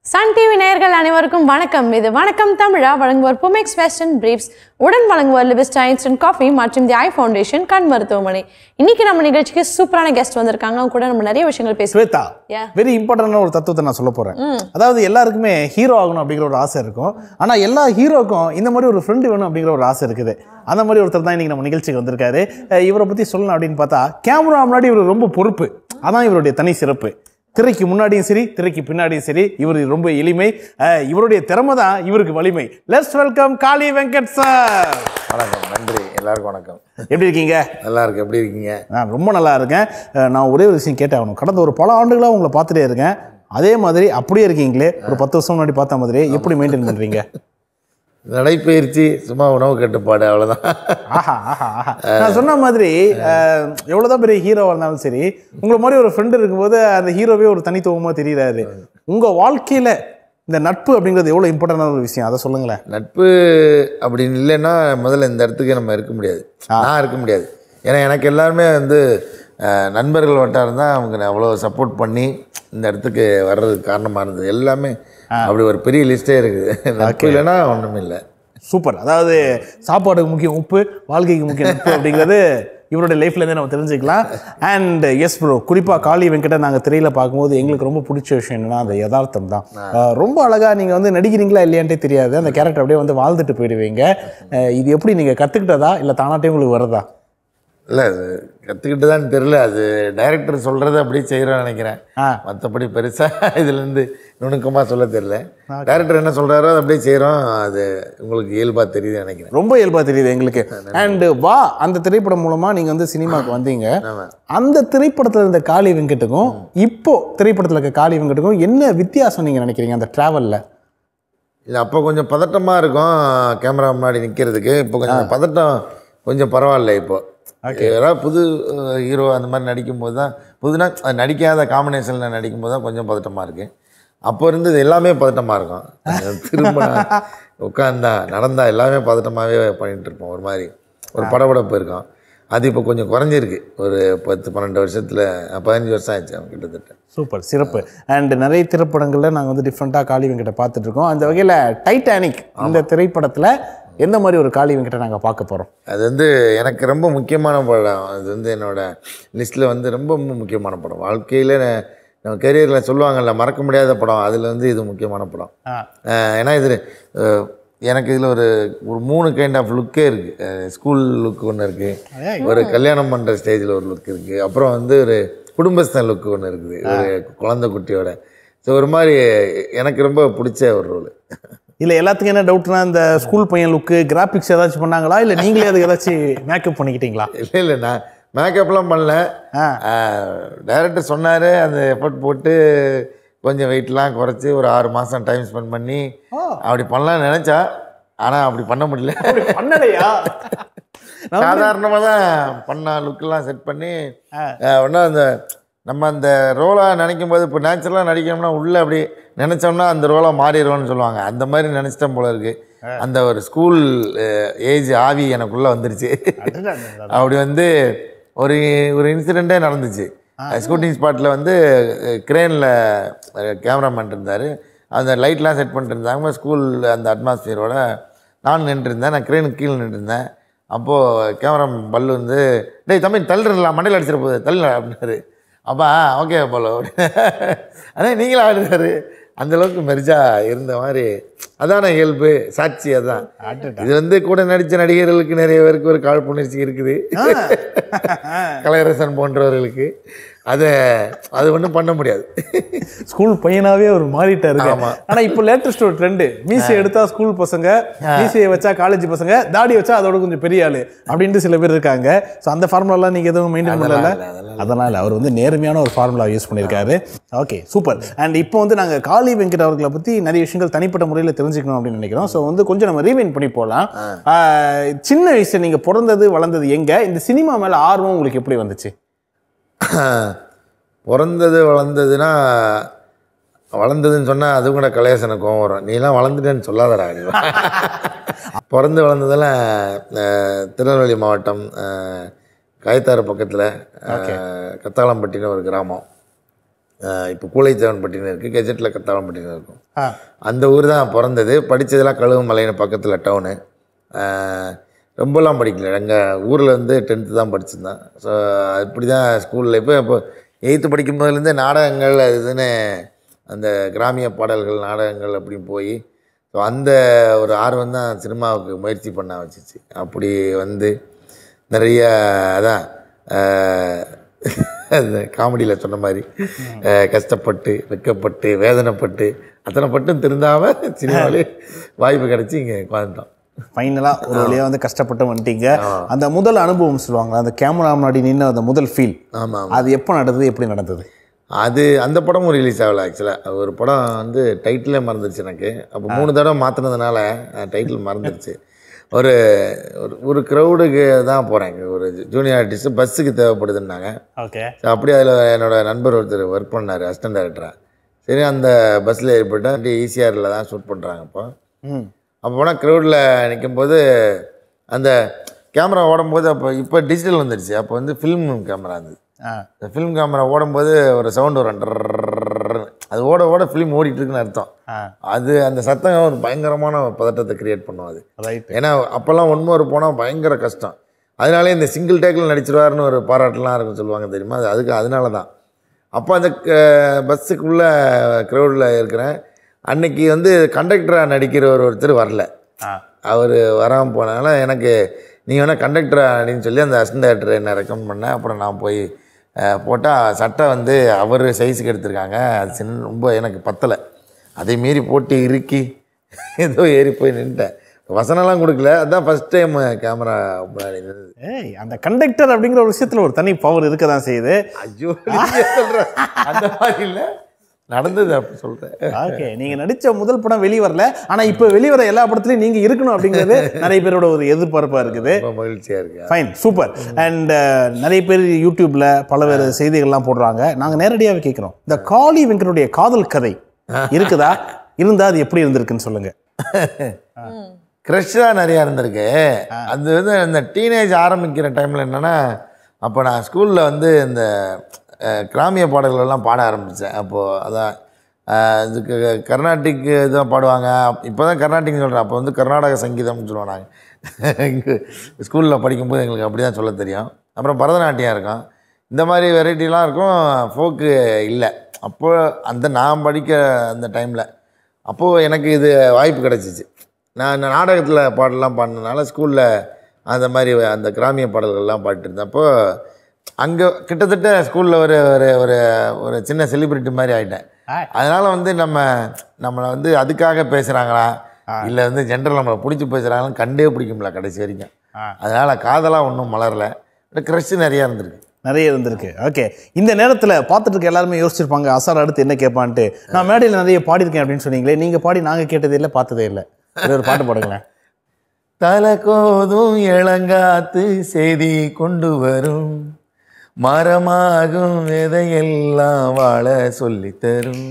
Sun TV நேயர்கள் அனைவருக்கும் வணக்கம் இது வணக்கம் தமிழா வழங்குவோர் புமெக்ஸ் வெஸ்டர்ன் பிரீப்ஸ் உடன் வழங்குவோர் லிவிஸ்டா இன்ஸ்டன்ட் காஃபி மற்றும் தி ஐ ஃபவுண்டேஷன் கண் மருத்துவமனை இன்னைக்கு நம்ம நிகழ்ச்சிக்கு சூப்பரான கெஸ்ட் வந்திருக்காங்க அவங்க கூட நம்ம நிறைய விஷயங்கள் பேசுவோம் ஸ்வேதா Yeah. வெரி இம்பார்ட்டன்டான ஒரு தத்துவத்தை நான் சொல்ல போறேன் அதாவது எல்லாருக்குமே ஹீரோ ஆகணும் அப்படிங்கிற ஒரு ஆசை இருக்கும் ஆனா எல்லா ஹீரோக்கும் இந்த மாதிரி ஒரு ஃப்ரெண்டு வேணும் அப்படிங்கிற ஒரு ஆசை இருக்குது அந்த மாதிரி ஒருத்தர் தான் இன்னைக்கு நம்ம நிகழ்ச்சிக்கு வந்திருக்காரு அஹ் இவரை பத்தி சொல்லணும் அப்படின்னு பார்த்தா கேமரா முன்னாடி இவர் ரொம்ப பொறுப்பு அதான் இவருடைய தனி சிறப்பு திரைக்கு முன்னாடியும் சரி திரைக்கு பின்னாடியும் சரி இவர் ரொம்ப எளிமை அஹ் இவருடைய திறமை தான் இவருக்கு வலிமை let's welcome Kaali Venkat sir வணக்கம் நன்றி எல்லாருக்கும் வணக்கம் எப்படி இருக்கீங்க நல்லா இருக்கு எப்படி இருக்கீங்க நான் ரொம்ப நல்லா இருக்கேன் அஹ் நான் ஒரே ஒரு விஷயம் கேட்டாகணும் கடந்த ஒரு பல ஆண்டுகளாக உங்களை பார்த்துட்டே இருக்கேன் அதே மாதிரி அப்படியே இருக்கீங்களே ஒரு பத்து வருஷம் முன்னாடி பார்த்த மாதிரி எப்படி மெயின்டைன் பண்ணுறீங்க நடைப்பயிற்சி சும்மா உணவு கட்டுப்பாடு அவ்வளோதான் ஆஹா ஆஹா ஆஹா நான் சொன்ன மாதிரி அஹ், எவ்வளவுதான் பெரிய ஹீரோவாக இருந்தாலும் சரி உங்களை மாதிரி ஒரு ஃப்ரெண்டு இருக்கும்போது அந்த ஹீரோவே ஒரு தனித்துவமாக தெரியுறாரு உங்கள் வாழ்க்கையில் இந்த நட்பு அப்படிங்கிறது எவ்வளோ இம்பார்ட்டண்டான ஒரு விஷயம் அதை சொல்லுங்களேன் நட்பு அப்படின்னு இல்லைன்னா முதல்ல இந்த இடத்துக்கு நம்ம இருக்க முடியாது நான் இருக்க முடியாது ஏன்னா எனக்கு எல்லாருமே வந்து அஹ், நண்பர்கள் வட்டாரம் தான் அவங்க அவ்வளோ சப்போர்ட் பண்ணி இந்த இடத்துக்கு வர்றதுக்கு காரணமாக இருந்தது எல்லாமே அப்படி ஒரு பெரிய லிஸ்ட்டே இருக்குது நட்பு இல்லைன்னா ஒன்றும் இல்லை சூப்பர் அதாவது சாப்பாடுக்கு முக்கியம் உப்பு வாழ்க்கைக்கு முக்கியம் உப்பு அப்படிங்கிறது இவருடைய லைஃப்லேருந்தே நம்ம தெரிஞ்சுக்கலாம் அண்ட் எஸ் ப்ரோ குறிப்பாக காளி வெங்கட நாங்கள் திரையில் பார்க்கும்போது எங்களுக்கு ரொம்ப பிடிச்ச விஷயம் என்னன்னா அந்த யதார்த்தம் தான் அஹ் ரொம்ப அழகாக நீங்கள் வந்து நடிக்கிறீங்களா இல்லையான்ட்டே தெரியாது அந்த கேரக்டர் அப்படியே வந்து வாழ்ந்துட்டு போயிடுவீங்க அஹ் இது எப்படி நீங்கள் கற்றுக்கிட்டதா இல்லை தானாட்டே உங்களுக்கு வருதா இல்லை அது கற்றுக்கிட்டு தான் தெரில அது டைரக்டர் சொல்கிறத அப்படியே செய்கிறோன்னு நினைக்கிறேன் ஆ. மற்றபடி பெருசாக இதுலேருந்து நுணுக்கமாக சொல்ல தெரில டைரக்டர் என்ன சொல்கிறாரோ அதை அப்படியே செய்கிறோம் அது உங்களுக்கு இயல்பாக தெரியுதுன்னு நினைக்கிறேன் ரொம்ப இயல்பாக தெரியுது எங்களுக்கு அண்ட் வா அந்த திரைப்படம் மூலமாக நீங்கள் வந்து சினிமாவுக்கு வந்தீங்க ஆமா. அந்த திரைப்படத்தில் இருந்த காளி வெங்கட்டுக்கும் இப்போ திரைப்படத்தில் இருக்க காளி வெங்கட்டுக்கும் என்ன வித்தியாசம் நீங்கள் நினைக்கிறீங்க அந்த ட்ராவலில் இல்லை அப்போ கொஞ்சம் பதட்டமாக இருக்கும் கேமரா முன்னாடி நிற்கிறதுக்கு இப்போ கொஞ்சம் பதட்டம் கொஞ்சம் பரவாயில்ல இப்போ யாராவது புது ஹீரோ அந்த மாதிரி நடிக்கும்போது தான் புதுனா அது நடிக்காத காம்பினேஷனில் நடிக்கும்போது தான் கொஞ்சம் பதட்டமாக இருக்கு அப்போ இருந்தது எல்லாமே பதட்டமாக இருக்கும் திரும்ப உட்காந்தா நடந்தா எல்லாமே பதட்டமாகவே பண்ணிட்டு இருப்போம் ஒரு மாதிரி ஒரு படபடப்பு இருக்கும் அது இப்போ கொஞ்சம் குறைஞ்சிருக்கு ஒரு பத்து பன்னெண்டு வருஷத்தில் பதினஞ்சு வருஷம் ஆயிடுச்சு அவங்க கிட்டத்தட்ட சூப்பர் சிறப்பு அண்ட் நிறைய திரைப்படங்களில் நாங்கள் வந்து டிஃப்ரெண்ட்டாக காளி வெங்கட்டை பார்த்துட்டு இருக்கோம் அந்த வகையில் டைட்டானிக் இந்த திரைப்படத்தில் எந்த மாதிரி ஒரு காளி வெங்கட்டை நாங்கள் பார்க்க போகிறோம் அது வந்து எனக்கு ரொம்ப முக்கியமான படம் அது வந்து என்னோட லிஸ்ட்டில் வந்து ரொம்ப ரொம்ப முக்கியமான படம் வாழ்க்கையில் நம்ம கெரியரில் சொல்லுவாங்கல்ல மறக்க முடியாத படம் அதில் வந்து இது முக்கியமான படம் அஹ் ஏன்னா இது அஹ் எனக்கு இதில் ஒரு ஒரு மூணு கைண்ட் ஆஃப் லுக்கே இருக்குது ஸ்கூல் லுக் ஒன்று இருக்குது ஒரு கல்யாணம் பண்ணுற ஸ்டேஜில் ஒரு லுக் இருக்குது அப்புறம் வந்து ஒரு குடும்பஸ்தன் லுக் ஒன்று இருக்குது ஒரு குழந்தை குட்டியோட ஸோ ஒரு மாதிரி எனக்கு ரொம்ப பிடிச்ச ஒரு ரோல் இல்லை எல்லாத்துக்கும் என்ன டவுட்னா இந்த ஸ்கூல் பையன் லுக்கு கிராஃபிக்ஸ் ஏதாச்சும் பண்ணாங்களா இல்லை நீங்களே அதுக்கு ஏதாச்சும் மேக்கப் பண்ணிக்கிட்டீங்களா இல்லை இல்லை நான் மேக்கப்லாம் பண்ணல ஆ. டைரக்டர் சொன்னார் அந்த எஃபர்ட் போட்டு கொஞ்சம் வெயிட்லாம் குறைச்சி ஒரு ஆறு மாதம் டைம் ஸ்பெண்ட் பண்ணி அப்படி பண்ணலாம்னு நினச்சா ஆனால் அப்படி பண்ண முடியல பண்ணலையா சாதாரணமாக தான் பண்ண லுக்கெல்லாம் செட் பண்ணி ஒன்றா அந்த நம்ம அந்த ரோலாக நினைக்கும் போது இப்போ நேச்சுரலாக நடிக்கணும்னா உள்ளே அப்படி நினச்சோம்னா அந்த ரோலாக மாறிடுவோம்னு சொல்லுவாங்க அந்த மாதிரி நினச்சிட்டேன் போல இருக்கு அந்த ஒரு ஸ்கூல் ஏஜ் ஆவி எனக்குள்ளே வந்துருச்சு அப்படி வந்து ஒரு ஒரு இன்சிடெண்ட்டே நடந்துச்சு ஸ்கூட்டிங் ஸ்பாட்டில் வந்து கிரேனில் கேமராமேன் இருந்தார் அந்த லைட்லாம் செட் பண்ணிட்டு இருந்தாங்க ஸ்கூல் அந்த அட்மாஸ்பியரோட நான் நின்றுருந்தேன் நான் கிரேனுக்கு கீழே நின்றுருந்தேன் அப்போது கேமரா பல்லு வந்து டேய் தம்பி தள்ளுறலாம் மண்டையில் அடிச்சிட போகுது தள்ளு அப்படின்னாரு அப்பா ஓகே போல ஆனால் நீங்களும் ஆடுறாரு அந்த அளவுக்கு மெரிஜா இருந்த மாதிரி அதான இயல்பு சாட்சி அதான் இது வந்து கூட நடித்த நடிகர்களுக்கு நிறைய பேருக்கு ஒரு காழ்ப்புணர்ச்சி இருக்குது கலையரசன் போன்றவர்களுக்கு அதை அது ஒன்றும் பண்ண முடியாது ஸ்கூல் பையனாவே அவர் மாறிட்டாரு ஆமா. ஆனா இப்போ லேட்டஸ்ட் ஒரு ட்ரெண்ட் மீசை எடுத்தா ஸ்கூல் பசங்க மீசையை வச்சா காலேஜ் பசங்க தாடி வச்சா அதோட கொஞ்சம் பெரிய ஆளு அப்படின்ட்டு சில பேர் இருக்காங்க ஸோ அந்த ஃபார்முலாலாம் நீங்க எதுவும் மெயின்டைன் பண்ணல அதெல்லாம் இல்ல, அதெல்லாம் அதனால அவர் வந்து நேர்மையான ஒரு ஃபார்முலா யூஸ் பண்ணியிருக்காரு ஓகே சூப்பர் அண்ட் இப்போ வந்து நாங்க காளி வெங்கட் அவர்களை பத்தி நிறைய விஷயங்கள் தனிப்பட்ட முறையில் தெரிஞ்சுக்கணும் அப்படின்னு நினைக்கிறோம் ஸோ வந்து கொஞ்சம் நம்ம ரீவைன் பண்ணி போகலாம் ஆஹ், சின்ன வயசுல நீங்க பிறந்தது வளர்ந்தது எங்க இந்த சினிமா மேல ஆர்வம் உங்களுக்கு எப்படி வந்துச்சு பிறந்தது வளர்ந்ததுன்னா வளர்ந்ததுன்னு சொன்னால் அது கூட கலையரசனை கோவம் வரும் நீலாம் வளர்ந்துட்டேன்னு சொல்லாதடா நீ பிறந்து வளர்ந்ததெல்லாம் அஹ், திருநெல்வேலி மாவட்டம் அஹ், காயத்தாறு பக்கத்தில் கத்தாளம்பட்டின்னு ஒரு கிராமம் இப்போ கூலைத்தேவன்பட்டின்னு இருக்குது கெஜெட்டில் கத்தாவன்பட்டின்னு இருக்கும் ஆ அந்த ஊர் தான் பிறந்தது படித்ததெல்லாம் கழுவுமலைன்னு பக்கத்தில் டவுனு ரொம்பலாம் படிக்கல எங்கள் ஊரில் வந்து டென்த்து தான் படிச்சிருந்தேன் ஸோ இப்படி தான் ஸ்கூலில் இப்போ இப்போ எயித்து படிக்கும் போதுலேருந்தே நாடகங்கள் அது இதுன்னு அந்த கிராமிய பாடல்கள் நாடகங்கள் அப்படின்னு போய் ஸோ அந்த ஒரு ஆர்வம் தான் சினிமாவுக்கு முயற்சி பண்ண வச்சுச்சு அப்படி வந்து நிறைய அதான் ஆஹ், அந்த காமெடியில் சொன்ன மாதிரி ஆஹ், கஷ்டப்பட்டு வெக்கப்பட்டு வேதனைப்பட்டு அத்தனை பட்டும் திருந்தாமல் சினிமாவிலே வாய்ப்பு கிடச்சி இங்கே உட்காந்துட்டோம் ஃபைனலாக ஒரு வழியாக வந்து கஷ்டப்பட்டு வந்துட்டீங்க அந்த முதல் அனுபவம் சொல்லுவாங்க அந்த கேமரா முன்னாடி நின்று அந்த முதல் ஃபீல் ஆமாம் அது எப்போ நடந்தது எப்படி நடந்தது அது அந்த படமும் ரிலீஸ் ஆகல ஆக்சுவலாக ஒரு படம் வந்து டைட்டிலே மறந்துருச்சு எனக்கு அப்போ மூணு தடவை மாற்றினதுனால டைட்டில் மறந்துருச்சு ஒரு ஒரு ஒரு க்ரௌடுக்கு தான் போகிறேன் ஒரு ஜூனியர் ஆர்டிஸ்ட் பஸ்ஸுக்கு தேவைப்படுதுன்னாங்க ஓகே ஸோ அப்படியே அதில் என்னோட நண்பர் ஒருத்தர் ஒர்க் பண்ணார் அசிஸ்டன்ட் டேரக்டராக சரி அந்த பஸ்ஸில் ஏற்பட்டு அப்படியே ஈசிஆரில் தான் ஷூட் பண்ணுறாங்க இப்போ ம் அப்போ போனால் க்ரௌடில் நிற்கும்போது அந்த கேமரா ஓடும்போது அப்போ இப்போ டிஜிட்டல் வந்துடுச்சு அப்போ வந்து ஃபில்ம் கேமரா அது ஆ இந்த ஃபிலிம் கேமரா ஓடும்போது ஒரு சவுண்ட் வரும் டர்ரர்ரர்ரர்னு. அது ஓட ஓட ஃபிலிம் ஓடிட்டு இருக்குன்னு அர்த்தம் ஆ அது அந்த சத்தம் ஒரு பயங்கரமான பதட்டத்தை கிரியேட் பண்ணும் அது ரைட் ஏன்னா அப்போல்லாம் ஒன்மோ ஒரு போனால் பயங்கர கஷ்டம் அதனாலே இந்த சிங்கிள் டேக்கில் நடிச்சிருவாருன்னு ஒரு பாராட்டுலாம் இருக்கும் சொல்லுவாங்க தெரியுமா அது அதுக்கு அதனால தான் அப்போ அந்த பஸ்ஸுக்குள்ளே க்ரௌடில் இருக்கிறேன் அன்னைக்கு வந்து கண்டக்டராக நடிக்கிற ஒரு ஒருத்தர் வரல ஆ அவர் வராமல் போனதுனால எனக்கு நீங்கள் வேணால் கண்டக்டரா அப்படின்னு சொல்லி அந்த அசிஸ்டன்ட் டேரக்டர் என்ன ரெக்கமெண்ட் பண்ணேன் அப்புறம் நான் போய் போட்டால் சட்டை வந்து அவர் சைஸுக்கு எடுத்திருக்காங்க அது சின்ன ரொம்ப எனக்கு பத்தலை அதை மீறி போட்டு இறுக்கி ஏதோ ஏறி போய் நின்ட்டேன் வசனம்லாம் கொடுக்கல அதான் ஃபஸ்ட் டைம் கேமரா முன்னாடி நின்றது ஏய் அந்த கண்டக்டர் அப்படிங்கிற ஒரு விஷயத்துல ஒரு தனி பவர் இருக்க தான் செய்யுது ஐயோ நீங்க சொல்ற அந்த மாதிரி இல்லை நடந்தது அப்படி சொல்கிறேன் ஓகே நீங்க நடிச்ச முதல் படம் வெளிய வரல ஆனா இப்போ வெளிவர எல்லா படத்துலயும் நீங்க இருக்கணும் அப்படிங்கிறது நிறைய பேரோட ஒரு எதிர்பார்ப்பா இருக்குது ரொம்ப மகிழ்ச்சியாக இருக்கு ஃபைன் சூப்பர் அண்ட் நிறைய பேர் யூடியூப்ல பலவேறு செய்திகள்லாம் போடுறாங்க நாங்க நேரடியாவே கேட்குறோம் இந்த காளி வெங்கனுடைய காதல் கதை இருக்குதா இருந்தா அது எப்படி இருந்திருக்குன்னு சொல்லுங்க க்ரஷ்ஷாக நிறையா இருந்திருக்கு அது வந்து இந்த டீனேஜ் ஆரம்பிக்கிற டைமில் என்னென்னா அப்போ நான் ஸ்கூலில் வந்து இந்த அஹ், கிராமிய பாடல்கள் எல்லாம் பாட ஆரம்பித்தேன் அப்போது அதான் அஹ், இதுக்கு கர்நாடிக் இதான் பாடுவாங்க இப்போ தான் கர்நாடிக் சொல்கிறேன் அப்போ வந்து கர்நாடக சங்கீதம்னு சொல்லுவோம் நாங்கள் இங்கே ஸ்கூலில் படிக்கும்போது எங்களுக்கு அப்படி தான் சொல்ல தெரியும் அப்புறம் பரதநாட்டியம் இருக்கும் இந்த மாதிரி வெரைட்டிலாம் இருக்கும் ஃபோக்கு இல்லை அப்போ அந்த நான் படிக்க அந்த டைமில் அப்போது எனக்கு இது வாய்ப்பு கிடச்சிச்சு நான் நாடகத்தில் பாடலாம் பாடினதுனால ஸ்கூலில் அந்த மாதிரி அந்த கிராமிய பாடல்கள்லாம் பாடிட்டு இருந்தப்போ அங்கே கிட்டத்தட்ட ஸ்கூலில் ஒரு ஒரு ஒரு ஒரு சின்ன செலிப்ரிட்டி மாதிரி ஆகிட்டேன் அதனால் வந்து நம்ம நம்மளை வந்து அதுக்காக பேசுகிறாங்களா இல்லை வந்து ஜென்ரல் நம்மளை பிடிச்சி பேசுகிறாங்களான்னு கண்டே பிடிக்கும்ல கடைசி வரைக்கும் அதனால் காதலாக ஒன்றும் மலரல க்ரஷ் நிறையா இருந்திருக்கு நிறைய இருந்திருக்கு ஓகே இந்த நேரத்தில் பார்த்துட்டு இருக்க எல்லாருமே யோசிச்சிருப்பாங்க அசார் அடுத்து என்ன கேட்பான்ட்டு நான் மேடையில் நிறைய பாடியிருக்கேன் அப்படின்னு சொன்னீங்களே நீங்கள் பாடி நாங்கள் கேட்டதே இல்லை பார்த்ததே இல்லை இது ஒரு பாட்டு பாடுங்களேன் தலை கோதும் இளங்காத்து செய்தி கொண்டு வரும் மரமாகும் விதையெல்லாம் வாழ சொல்லித் தரும்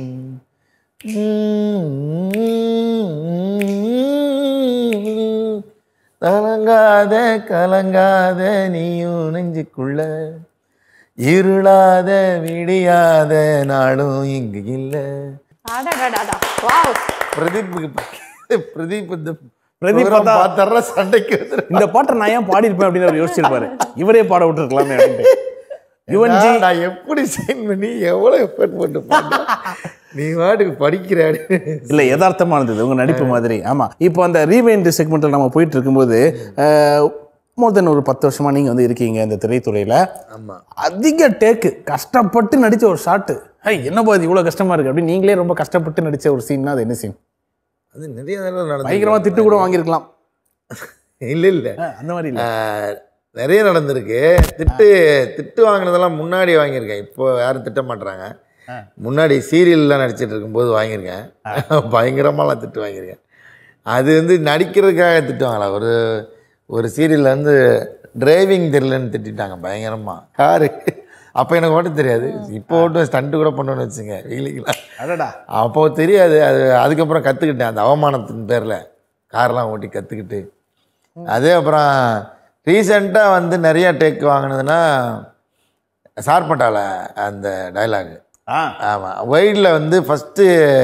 கலங்காத கலங்காத நீயும் நெஞ்சுக்குள்ள இருளாத விடியாத நாளும் இங்கு இல்லை அடடடடா. Wow. பிரதீப்புக்கு பிரதீப் இந்த பிரதீப் program பார்த்தா- பார்த்தர்ற சண்டைக்கு வந்துரும். இந்த பாட்டை நான் ஏன் பாடியிருப்பேன் அப்படின்னு அவர் யோசிச்சிருப்பாரு இவரே பாட விட்டுருக்கலாமே அப்படின்ட்டு யுவன்ஜி ஏன்னா, நான் எப்படி சைன் பண்ணி எவ்வளவு எஃபர்ட் போட்டு பாட்டேன். நீ வாட்டுக்கு படிக்கிறாடு இல்லை யதார்த்தமா இருந்தது உங்க நடிப்பு மாதிரி ஆமா இப்போ அந்த ரீவைண்ட் செக்மெண்ட்டில் நம்ம போயிட்டு இருக்கும்போது மோர் தென் ஒரு பத்து வருஷமா நீங்க வந்து இருக்கீங்க இந்த திரைத்துறையில ஆமா அதிக டேக்கு கஷ்டப்பட்டு நடிச்ச ஒரு ஷாட்டு ஹை என்ன பாதி இவ்வளோ கஷ்டமா இருக்கு அப்படின்னு நீங்களே ரொம்ப கஷ்டப்பட்டு நடிச்ச ஒரு சீன்னா அது என்ன சீன் அது நிறைய தடவை நடந்து பயங்கரமா திட்டு கூட வாங்கியிருக்கலாம் இல்ல இல்ல ஆ, அந்த மாதிரி இல்லை ஆஹ், நிறைய நடந்திருக்கு திட்டு திட்டு வாங்கினதெல்லாம் முன்னாடி வாங்கியிருக்கேன் இப்போ யாரும் திட்ட மாட்றாங்க முன்னாடி சீரியல்லாம் நடிச்சிட்டு இருக்கும்போது வாங்கியிருக்கேன் பயங்கரமாலாம் திட்டு வாங்கியிருக்கேன் அது வந்து நடிக்கிறதுக்காக திட்டுவாங்களா ஒரு ஒரு சீரியலில் வந்து டிரைவிங் தெரியலன்னு திட்டிட்டாங்க பயங்கரமாக காரு அப்போ எனக்கு ஓட்ட தெரியாது இப்போ ஓட்டும் ஸ்டண்ட்டு கூட பண்ணணும்னு வச்சுங்க வீலிக்கலாம் அடடா அப்போ தெரியாது அது அதுக்கப்புறம் கற்றுக்கிட்டேன் அந்த அவமானத்தின் பேரில் கார்லாம் ஓட்டி கற்றுக்கிட்டு அதே அப்புறம் ரீசெண்டாக வந்து நிறைய டேக் வாங்கினதுன்னா சார்பட்டால அந்த டைலாக் ஆ ஆமாம் வைல்டில் வந்து ஃபஸ்ட்டு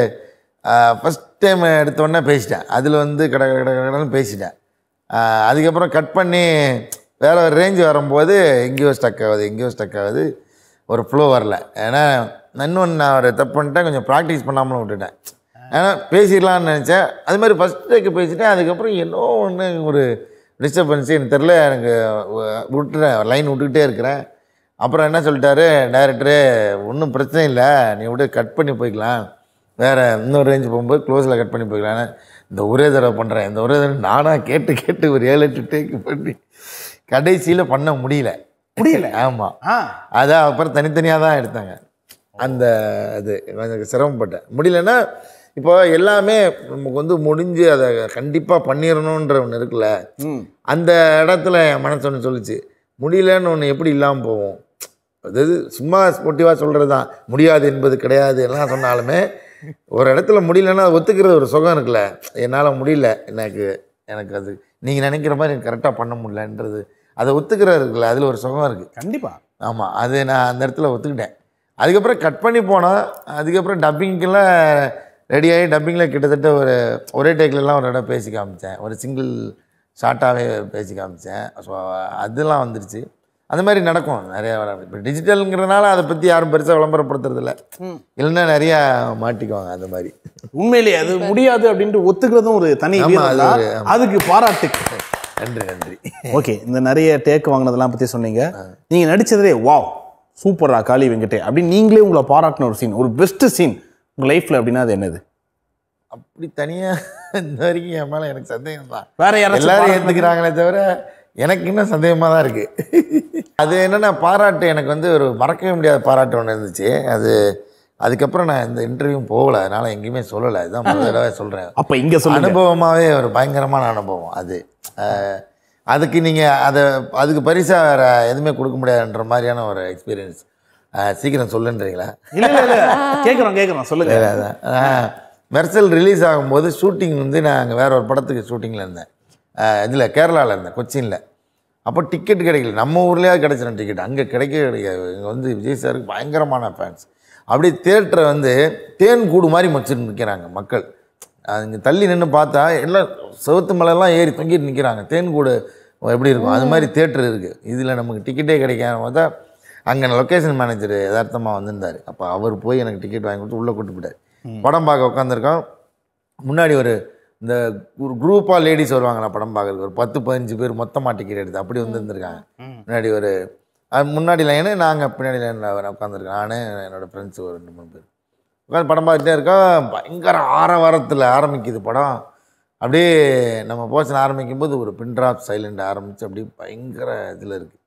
ஃபஸ்ட் டைம் எடுத்தோடனே பேசிட்டேன் அதில் வந்து கட கட கட கடன்னு பேசிட்டேன் ஆஹ் அதுக்கப்புறம் கட் பண்ணி வேற ஒரு ரேஞ்ச் வரும்போது எங்கேயோ ஸ்டக் ஆகுது எங்கேயோ ஸ்டக் ஆகுது ஒரு ஃப்ளோ வரல ஏன்னா இன்னொன்று நான் ஒரு தப்பு பண்ணிட்டேன் கொஞ்சம் ப்ராக்டிஸ் பண்ணாமலும் விட்டுட்டேன் ஏன்னா பேசிடலாம்னு நினச்சேன் அது மாதிரி ஃபஸ்ட் டேக்கு பேசிட்டேன் அதுக்கப்புறம் என்னோ ஒன்று ஒரு டிஸ்டர்பன்ஸ் எனக்கு தெரில எனக்கு வ- விட்டுறேன் லைன் விட்டுக்கிட்டே இருக்கிறேன் அப்புறம் என்ன சொல்லிட்டாரு டைரக்டரு ஒன்றும் பிரச்சனை இல்லை நீ விட்டு கட் பண்ணி போய்க்கலாம் வேறு இன்னொரு ரேஞ்ச் போகும்போது க்ளோஸில் கட் பண்ணி போய்க்கலாம் இந்த ஒரே தடவை பண்ணுறேன் இந்த ஒரே தடவை நானாக கேட்டு கேட்டு ஒரு ஏழு எட்டு டேக்கு பண்ணி கடைசியில் பண்ண முடியல முடியல? ஆமாம் ஆ அதான் அப்புறம் தனித்தனியாக தான் எடுத்தாங்க அந்த இது கொஞ்சம் சிரமப்பட்டேன் முடியலன்னா இப்போ எல்லாமே நமக்கு வந்து முடிஞ்சு அதை கண்டிப்பாக பண்ணிடணுன்ற ஒன்று இருக்குல்ல ம் அந்த இடத்துல என் மனசு ஒன்று சொல்லுச்சு முடியலன்னு ஒன்று எப்படி இல்லாமல் போவோம் அதாவது சும்மா ஸ்போர்ட்டிவாக சொல்கிறது தான் முடியாது என்பது கிடையாது எல்லாம் சொன்னாலுமே ஒரு இடத்துல முடியலன்னா அதை ஒத்துக்கிறது ஒரு சுகம் இருக்குல்ல என்னால் முடியல எனக்கு எனக்கு அது நீங்கள் நினைக்கிற மாதிரி எனக்கு கரெக்டாக பண்ண முடியலன்றது அதை ஒத்துக்கிறது இருக்குல்ல அதில் ஒரு சுகம் இருக்குது கண்டிப்பா ஆமாம் அது நான் அந்த இடத்துல ஒத்துக்கிட்டேன் அதுக்கப்புறம் கட் பண்ணி போனோம் அதுக்கப்புறம் டப்பிங்கெல்லாம் ரெடி ஆகி டப்பிங்கில் கிட்டத்தட்ட ஒரு ஒரே டேக்லலாம் ஒரு இடம் பேசி காமிச்சேன் ஒரு சிங்கிள் ஷார்ட்டாகவே பேசி காமிச்சேன் ஸோ அதெல்லாம் வந்துருச்சு அந்த மாதிரி நடக்கும் நிறைய இப்போ டிஜிட்டலுங்கிறதுனால அதை பற்றி யாரும் பெருசாக விளம்பரப்படுத்துறதில்ல இல்லைன்னா நிறையா மாட்டிக்குவாங்க அந்த மாதிரி உண்மையிலேயே அது முடியாது அப்படின்ட்டு ஒத்துக்கிறதும் ஒரு தனி ஆமா, வீரம் அது தான். ஒரு- ஆமா. அதுக்கு பாராட்டு நன்றி நன்றி ஓகே இந்த நிறைய டேக் வாங்கினதெல்லாம் பத்தி சொன்னீங்க நீங்க நடிச்சதுலே வாவ் சூப்பரா காளி வெங்கடே அப்படின்னு நீங்களே உங்களை பாராட்டின ஒரு சீன் ஒரு பெஸ்ட் சீன் உங்க லைஃப்ல அப்படின்னா அது என்னது அப்படி தனியாக இந்த வரைக்கும் என் மேலே எனக்கு சந்தேகம் தான் வேற யாராச்சும் எல்லாரும் பாராட்டுனா- ஏற்றுக்கிறாங்களே தவிர எனக்கு இன்னும் சந்தேகமாக தான் இருக்குது அது என்னென்னா பாராட்டு எனக்கு வந்து ஒரு மறக்கவே முடியாத பாராட்டு ஒன்று இருந்துச்சு அது அதுக்கப்புறம் நான் இந்த இன்டர்வியூவும் போகல அதனால் எங்கேயுமே சொல்லலை இதுதான் முதல் தடவை சொல்கிறேன் அப்ப இங்க சொல்லுங்க அனுபவமாகவே ஒரு பயங்கரமான அனுபவம் அது அஹ், அதுக்கு நீங்கள் அதை அதுக்கு பரிசாக வேறு எதுவுமே கொடுக்க முடியாதுன்ற மாதிரியான ஒரு எக்ஸ்பீரியன்ஸ் சீக்கிரம் சொல்லுன்றீங்களா இல்ல இல்ல இல்ல கேக்குறோம் கேக்குறோம் சொல்லுங்க அதான் மெர்சல் ரிலீஸ் ஆகும்போது ஷூட்டிங் வந்து நான் அங்கே வேற ஒரு படத்துக்கு ஷூட்டிங்கில் இருந்தேன் இதில் கேரளாவில் இருந்தேன் கொச்சினில் அப்போ டிக்கெட் கிடைக்கல நம்ம ஊர்லேயே கிடைச்சிடும் டிக்கெட் அங்கே கிடைக்கவே கிடைக்காது இங்கே வந்து விஜய் சாருக்கு பயங்கரமான ஃபேன்ஸ் அப்படியே தேட்டரை வந்து தேன் கூடு மாதிரி மச்சிட்டு நிற்கிறாங்க மக்கள் இங்கே தள்ளி நின்று பார்த்தா எல்லாம் செவத்து மலையெல்லாம் ஏறி தொங்கிட்டு நிற்கிறாங்க தேன் கூடு எப்படி இருக்கும் அது மாதிரி தேட்டர் இருக்குது இதில் நமக்கு டிக்கெட்டே கிடைக்காம பார்த்தா அங்கே லொக்கேஷன் மேனேஜர் யதார்த்தமாக வந்திருந்தார் அப்போ அவர் போய் எனக்கு டிக்கெட் வாங்கி கொடுத்து உள்ளே கூட்டு போயிட்டார் படம் பார்க்க உட்காந்துருக்கோம் முன்னாடி ஒரு இந்த ஒரு குரூப்பாக லேடிஸ் வருவாங்களா படம் பார்க்கறதுக்கு ஒரு பத்து பதினஞ்சு பேர் மொத்தமாக டிக்கெட் எடுத்து அப்படி வந்து இருந்திருக்காங்க முன்னாடி ஒரு அது முன்னாடி லைனு நாங்கள் பின்னாடி லைனில் உட்காந்துருக்கோம் நான் என்னோடய ஃப்ரெண்ட்ஸ் ஒரு ரெண்டு மூணு பேர் உட்காந்து படம் பார்த்துட்டே இருக்கோம் பயங்கர ஆரவாரத்தில் ஆரம்பிக்குது படம் அப்படியே நம்ம போர்ஷன் ஆரம்பிக்கும் போது ஒரு பின் ட்ராப் சைலண்ட் ஆரம்பித்து அப்படியே பயங்கர இதில் இருக்குது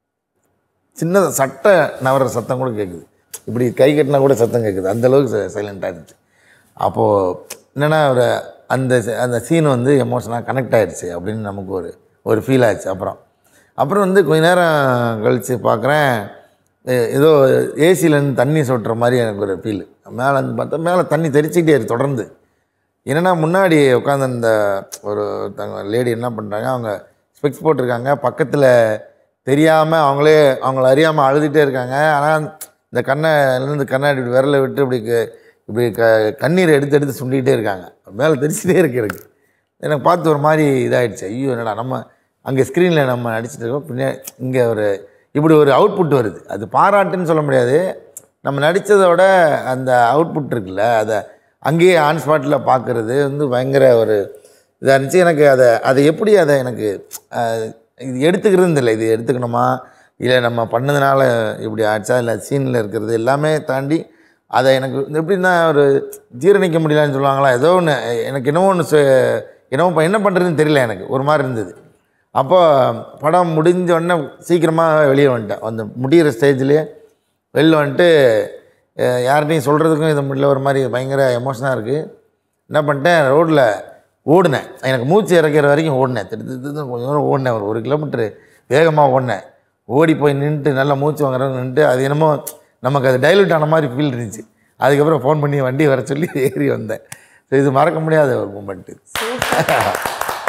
சின்ன சட்டை நவர சத்தம் கூட கேட்குது இப்படி கை கட்டினா கூட சத்தம் கேட்குது அந்த அளவுக்கு சைலண்ட்டாக இருந்துச்சு அப்போது என்னென்னா ஒரு அந்த ச- அந்த சீன் வந்து எமோஷனாக கனெக்ட் ஆயிடுச்சு அப்படின்னு நமக்கு ஒரு ஒரு ஃபீல் ஆச்சு அப்புறம் அப்புறம் வந்து கொஞ்ச நேரம் கழித்து பார்க்குறேன் ஏதோ ஏசிலேருந்து தண்ணி சொட்டுற மாதிரி எனக்கு ஒரு ஃபீல் மேலே வந்து பார்த்தா மேலே தண்ணி தெளிச்சிக்கிட்டே இருக்கு தொடர்ந்து என்னென்னா முன்னாடி உட்காந்து அந்த ஒரு லேடி என்ன பண்ணுறாங்க அவங்க ஸ்பெக்ஸ் போட்டிருக்காங்க பக்கத்தில் தெரியாமல் அவங்களே அவங்கள அறியாமல் அழுதுகிட்டே இருக்காங்க ஆனால் இந்த கண்ணைலேருந்து கண்ணாடி இப்படி விரலை விட்டு இப்படி க- இப்படி க கண்ணீரை எடுத்து எடுத்து சுண்டிக்கிட்டே இருக்காங்க மேலே தெரிச்சிட்டே இருக்கு எனக்கு எனக்கு பார்த்து ஒரு மாதிரி இதாகிடுச்சு ஐயோ என்னடா நம்ம அங்கே ஸ்க்ரீனில் நம்ம நடிச்சிட்டு இருக்கோம் பின்னே இங்கே ஒரு இப்படி ஒரு அவுட்புட் வருது அது பாராட்டுன்னு சொல்ல முடியாது நம்ம நடித்ததோட அந்த அவுட்புட் இருக்குல்ல அதை அங்கேயே ஆன் ஸ்பாட்டில் பார்க்குறது வந்து பயங்கர ஒரு இதாக இருந்துச்சு எனக்கு அதை அதை எப்படி அதை எனக்கு அஹ், இது எடுத்துக்கிறது இல்லை இது எடுத்துக்கணுமா இல்லை நம்ம பண்ணதுனால இப்படி ஆச்சா இல்லை சீனில் இருக்கிறது எல்லாமே தாண்டி அதை எனக்கு எப்படின்னா ஒரு ஜீரணிக்க முடியலன்னு சொல்லுவாங்களா ஏதோ ஒன்று எனக்கு என்னவோ ஒன்று என்னவோ ப- என்ன பண்ணுறதுன்னு தெரியல எனக்கு ஒரு மாதிரி இருந்தது அப்போ படம் முடிஞ்ச உடனே சீக்கிரமாக வெளியே வந்துட்டேன் அந்த முடிகிற ஸ்டேஜ்லேயே வெளில வந்துட்டு அஹ், யார்கிட்டையும் சொல்கிறதுக்கும் இது முடியல ஒரு மாதிரி பயங்கர எமோஷனாக இருக்குது என்ன பண்ணிட்டேன் ரோட்டில் ஓடினேன் எனக்கு மூச்சு இறக்கிற வரைக்கும் ஓடினேன் திட்டு திட்டு திட்டுன்னு கொஞ்சம் தூரம் ஓடினேன் ஒரு ஒரு கிலோமீட்டர் வேகமாக ஓடினேன் ஓடி போய் நின்றுட்டு நல்லா மூச்சு வாங்குறவங்க நின்றுட்டு அது என்னமோ நமக்கு அது டைலூட் ஆன மாதிரி ஃபீல் இருந்துச்சு அதுக்கப்புறம் ஃபோன் பண்ணி வண்டி வர சொல்லி ஏறி வந்தேன் ஸோ இது மறக்க முடியாத ஒரு மூமெண்ட்டு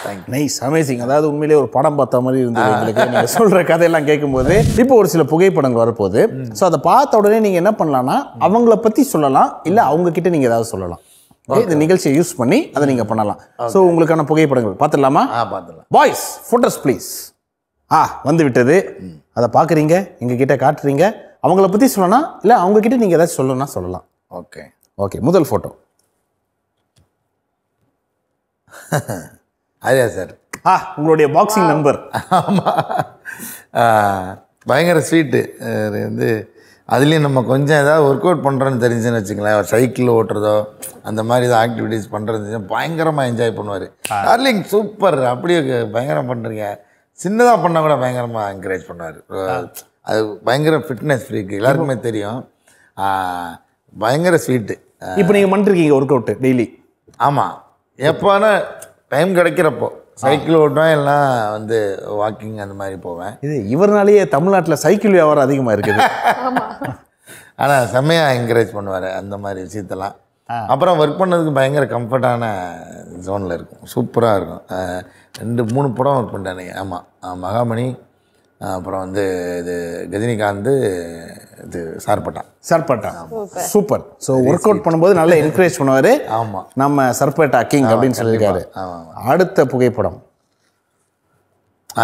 நைஸ் அமேசிங் அதாவது உண்மையிலேயே ஒரு படம் பார்த்த மாதிரி இருந்தது எங்களுக்கு நீங்கள் சொல்கிற கதையெல்லாம் கேட்கும்போது இப்போ ஒரு சில புகைப்படங்கள் வரப்போகுது ஸோ அதை பார்த்த உடனே நீங்கள் என்ன பண்ணலாம்னா அவங்கள பற்றி சொல்லலாம் இல்லை அவங்க கிட்ட நீங்கள் ஏதாவது சொல்லலாம் Okay, இந்த நிகழ்ச்சியை யூஸ் பண்ணி அதை நீங்கள் பண்ணலாம் ஸோ உங்களுக்கான புகைப்படங்கள் பார்த்துடலாமா ஆ பார்த்துடலாம் பாய்ஸ் ஃபோட்டோஸ் ப்ளீஸ் ஆ வந்து விட்டது அதை பார்க்குறீங்க எங்ககிட்ட காட்டுறீங்க அவங்கள பற்றி சொல்லலாம் இல்லை அவங்க கிட்ட நீங்கள் ஏதாச்சும் சொல்லணும்னா சொல்லலாம் ஓகே ஓகே முதல் ஃபோட்டோ அதே சார் ஆ உங்களுடைய பாக்ஸிங் நம்பர் ஆமாம் பயங்கர ஸ்வீட்டு வந்து அதுலேயும் நம்ம கொஞ்சம் ஏதாவது ஒர்க் அவுட் பண்ணுறோன்னு தெரிஞ்சுன்னு வச்சுங்களேன் சைக்கிள் ஓட்டுறதோ அந்த மாதிரி ஏதாவது ஆக்டிவிட்டீஸ் பண்ணுறது பயங்கரமாக என்ஜாய் பண்ணுவார் டார்லிங் சூப்பர் அப்படியே பயங்கரம் பண்ணுறீங்க சின்னதாக பண்ணால் கூட பயங்கரமாக என்கரேஜ் பண்ணுவார் அது பயங்கர ஃபிட்னஸ் ஃப்ரீக்கு எல்லாருக்குமே தெரியும் ஆ, பயங்கர ஸ்வீட்டு இப்போ நீங்கள் பண்ணிருக்கீங்க ஒர்க் அவுட் டெய்லி ஆமாம் எப்போனா டைம் கிடைக்கிறப்போ சைக்கிள் ஓட்டுவேன் எல்லாம் வந்து வாக்கிங் அந்த மாதிரி போவேன் இது இவர்னாலேயே தமிழ்நாட்டில் சைக்கிள் வியாபாரம் அதிகமாக இருக்குது ஆனால் செம்மையாக என்கரேஜ் பண்ணுவார் அந்த மாதிரி விஷயத்தெல்லாம் அப்புறம் ஒர்க் பண்ணதுக்கு பயங்கர கம்ஃபர்டான ஜோனில் இருக்கும் சூப்பராக இருக்கும் அஹ் ரெண்டு மூணு படம் ஒர்க் பண்ணிட்டானே ஆமாம் மகாமணி அஹ் அப்புறம் வந்து இது கஜினிகாந்த் இது Sarpatta Sarpatta super so work out பண்ணும்போது நல்லா என்கரேஜ் பண்ணுவார் ஆமாம் நம்ம சர்பேட்டா கிங் அப்படின்னு சொல்லியிருக்காரு ஆமாம் அடுத்த புகைப்படம் ஆ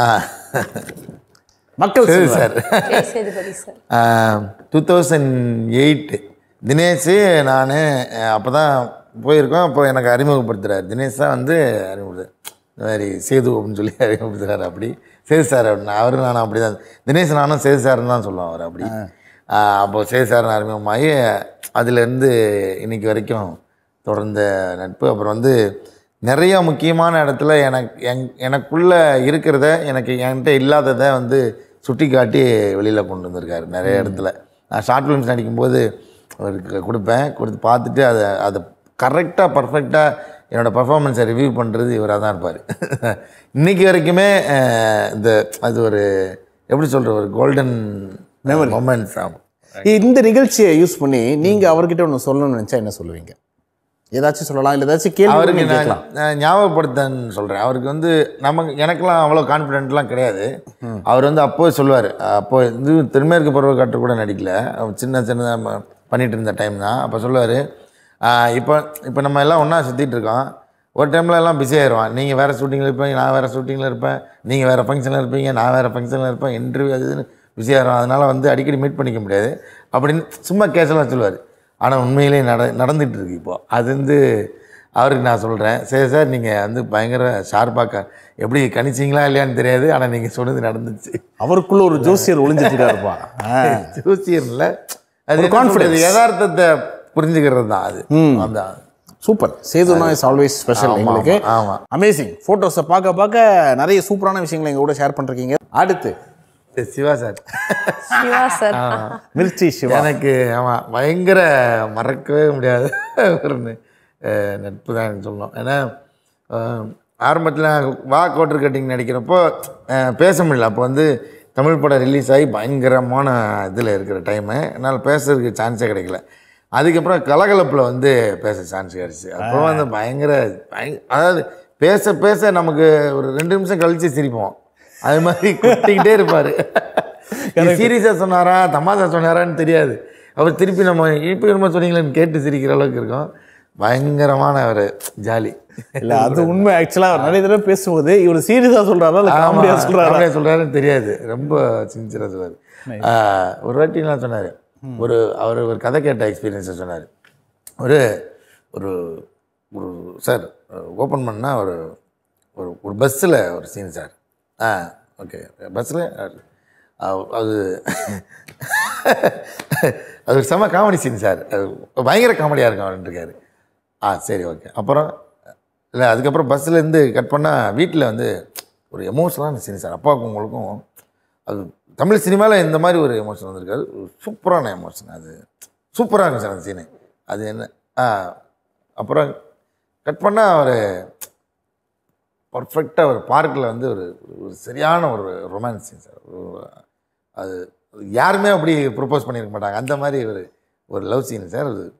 மக்கள் சரி செல்வர். Sir Sethupathi sir two thousand eight Dinesh நான் அப்போ தான் போயிருக்கோம் அப்போ எனக்கு அறிமுகப்படுத்துகிறார் தினேஷ் தான் வந்து அறிமுகப்படுத்து இந்த மாதிரி சேது அப்படின்னு சொல்லி அறிமுகப்படுத்துகிறாரு அப்படி சேது சார் அப்படின்னு அவரு நானும் அப்படி தான் தினேஷ் நானும் சேது சார்னு தான் சொல்லுவோம் அவர் அப்படி ஆஹ் அப்போ சேது சார் அறிமுகமாகி அதுலேருந்து இன்னைக்கு வரைக்கும் தொடர்ந்த நட்பு அப்புறம் வந்து நிறைய முக்கியமான இடத்துல எனக்கு என் எனக்குள்ளே இருக்கிறத எனக்கு என்கிட்ட இல்லாததை வந்து சுட்டி காட்டி வெளியில் கொண்டு வந்திருக்காரு நிறைய இடத்துல நான் ஷார்ட் ஃபிலிம்ஸ் நடிக்கும்போது அவருக்கு கொடுப்பேன் கொடுத்து பார்த்துட்டு அதை அதை கரெக்டாக பர்ஃபெக்டாக என்னோடய பர்ஃபார்மன்ஸை ரிவ்யூ பண்ணுறது இவராக தான் இருப்பார் இன்னைக்கு வரைக்குமே அஹ், இந்த அது ஒரு எப்படி சொல்கிற ஒரு கோல்டன் மொமெண்ட்ஸ் ஆகும் இந்த நிகழ்ச்சியை யூஸ் பண்ணி நீங்கள் அவர்கிட்ட ஒன்று சொல்லணும்னு நினச்சா என்ன சொல்லுவீங்க ஏதாச்சும் சொல்லலாம் இல்லை ஏதாச்சும் கேள்வி அவருக்கு நீங்க நான் கேட்கலாம் நான் ஞாபகப்படுத்தன்னு சொல்கிறேன் அவருக்கு வந்து நமக்கு எனக்கெல்லாம் அவ்வளோ கான்ஃபிடென்ட்லாம் கிடையாது அவர் வந்து அப்போ சொல்லுவார் அப்போ இது தென்மேற்கு பருவக்காற்று கூட நடிக்கல அவர் சின்ன சின்னதாக பண்ணிட்டு இருந்த டைம் தான் அப்போ சொல்லுவார் இப்போ இப்போ நம்ம எல்லாம் ஒன்றா சுற்றிட்டு இருக்கோம் ஒரு டைமில் எல்லாம் பிஸி ஆயிடுவான் நீங்கள் வேறு ஷூட்டிங்கில் இருப்பீங்க நான் வேறு ஷூட்டிங்கில் இருப்பேன் நீங்கள் வேறு ஃபங்க்ஷனில் இருப்பீங்க நான் வேறு ஃபங்க்ஷனில் இருப்பேன் இன்டர்வியூ அது இதுன்னு பிஸி ஆயிரும் அதனால் வந்து அடிக்கடி மீட் பண்ணிக்க முடியாது அப்படின்னு சும்மா கேஷலாக சொல்லுவார் ஆனால் உண்மையிலே நட நடந்துட்டு இருக்கு இப்போ அது வந்து அவருக்கு நான் சொல்கிறேன் சரி சார் நீங்கள் வந்து பயங்கர ஷார்ப்பாக எப்படி கணிச்சிங்களா இல்லையான்னு தெரியாது ஆனால் நீங்கள் சொன்னது நடந்துச்சு அவருக்குள்ள ஒரு ஜோசியர் ஒளிஞ்சிட்டு இருக்காருப்பா ஆ. ஜோசியர்ல அது ஒரு என்ன confidence. சொல்றது, யதார்த்தத்தை புரிஞ்சுக்கிறது தான் அது அதான் சூப்பர் சேதுனா இஸ் ஆல்வேஸ் ஸ்பெஷல் ஆமா, எங்களுக்கு ஆமா. அமேசிங் ஃபோட்டோஸை பார்க்க பார்க்க நிறைய சூப்பரான விஷயங்களை எங்க கூட ஷேர் பண்ணிருக்கீங்க அடுத்து சரி, சிவா சார் சிவா சார் மிர்ச்சி சிவா எனக்கு ஆமாம் பயங்கர மறக்கவே முடியாத ஒரு ந- அஹ் நட்பு தான் எனக்கு சொல்லணும் ஏன்னா ஆரம்பத்தில் வா கோட்டர் கட்டிங் நடிக்கிறப்போ அஹ், பேச முடியல அப்போ வந்து தமிழ் படம் ரிலீஸ் ஆகி பயங்கரமான இதில் இருக்கிற டைமு என்னால் பேசுறதுக்கு சான்ஸே கிடைக்கல அதுக்கப்புறம் கலகலப்பில் வந்து பேச சான்ஸ் கிடச்சி அப்புறம் வந்து பயங்கர பயங்க அதாவது பேச பேச நமக்கு ஒரு ரெண்டு நிமிஷம் கழித்து சிரிப்போம் அது மாதிரி குத்திக்கிட்டே இருப்பார் சீரியஸாக சொன்னாரா தமாஷா சொன்னாரான்னு தெரியாது அவர் திருப்பி நம்ம இப்போ என்னமோ சொன்னீங்களேன்னு கேட்டு சிரிக்கிற அளவுக்கு இருக்கும் பயங்கரமான ஒரு ஜாலி இல்ல அது உண்மை ஆக்சுவலா அவர் நிறைய தடவை பேசும்போது இவர் சீரியஸா சொல்றாரா இல்ல காமெடியா சொல்றாரா காமெடியா சொல்றாருன்னு தெரியாது ரொம்ப சின்சியராக சொல்றாரு ஆஹ், ஒரு வாட்டிலாம் சொன்னார் ஒரு அவர் ஒரு கதை கேட்ட எக்ஸ்பீரியன்ஸை சொன்னார் ஒரு ஒரு ஒரு சார் ஓப்பன் பண்ணால் ஒரு ஒரு ஒரு பஸ்ஸில் ஒரு சீன் சார் ஆ ஓகே பஸ்ஸில் அது அது ஒரு செம காமெடி சீன் சார் அது பயங்கர காமெடியாக இருக்கும் அவருன்னு இருக்காரு ஆ சரி ஓகே அப்புறம் இல்லை அதுக்கப்புறம் பஸ்ஸில் கட் பண்ணால் வீட்டில் வந்து ஒரு எமோஷனலான சீன் சார் அப்பாவுக்கும் உங்களுக்கும் அது தமிழ் சினிமாவில் இந்த மாதிரி ஒரு எமோஷன் வந்திருக்காது ஒரு சூப்பரான எமோஷன் அது சூப்பராக இருக்கும் சார் அந்த சீனு அது என்ன ஆ அப்புறம் கட் பண்ணால் அவர் பர்ஃபெக்டாக ஒரு பார்க்கில் வந்து ஒரு ஒரு சரியான ஒரு ரொமான்ஸ் சீன் சார் ஒரு- அது யாருமே அப்படி ப்ரொப்போஸ் பண்ணியிருக்க மாட்டாங்க அந்த மாதிரி ஒரு ஒரு லவ் சீன் சார் அது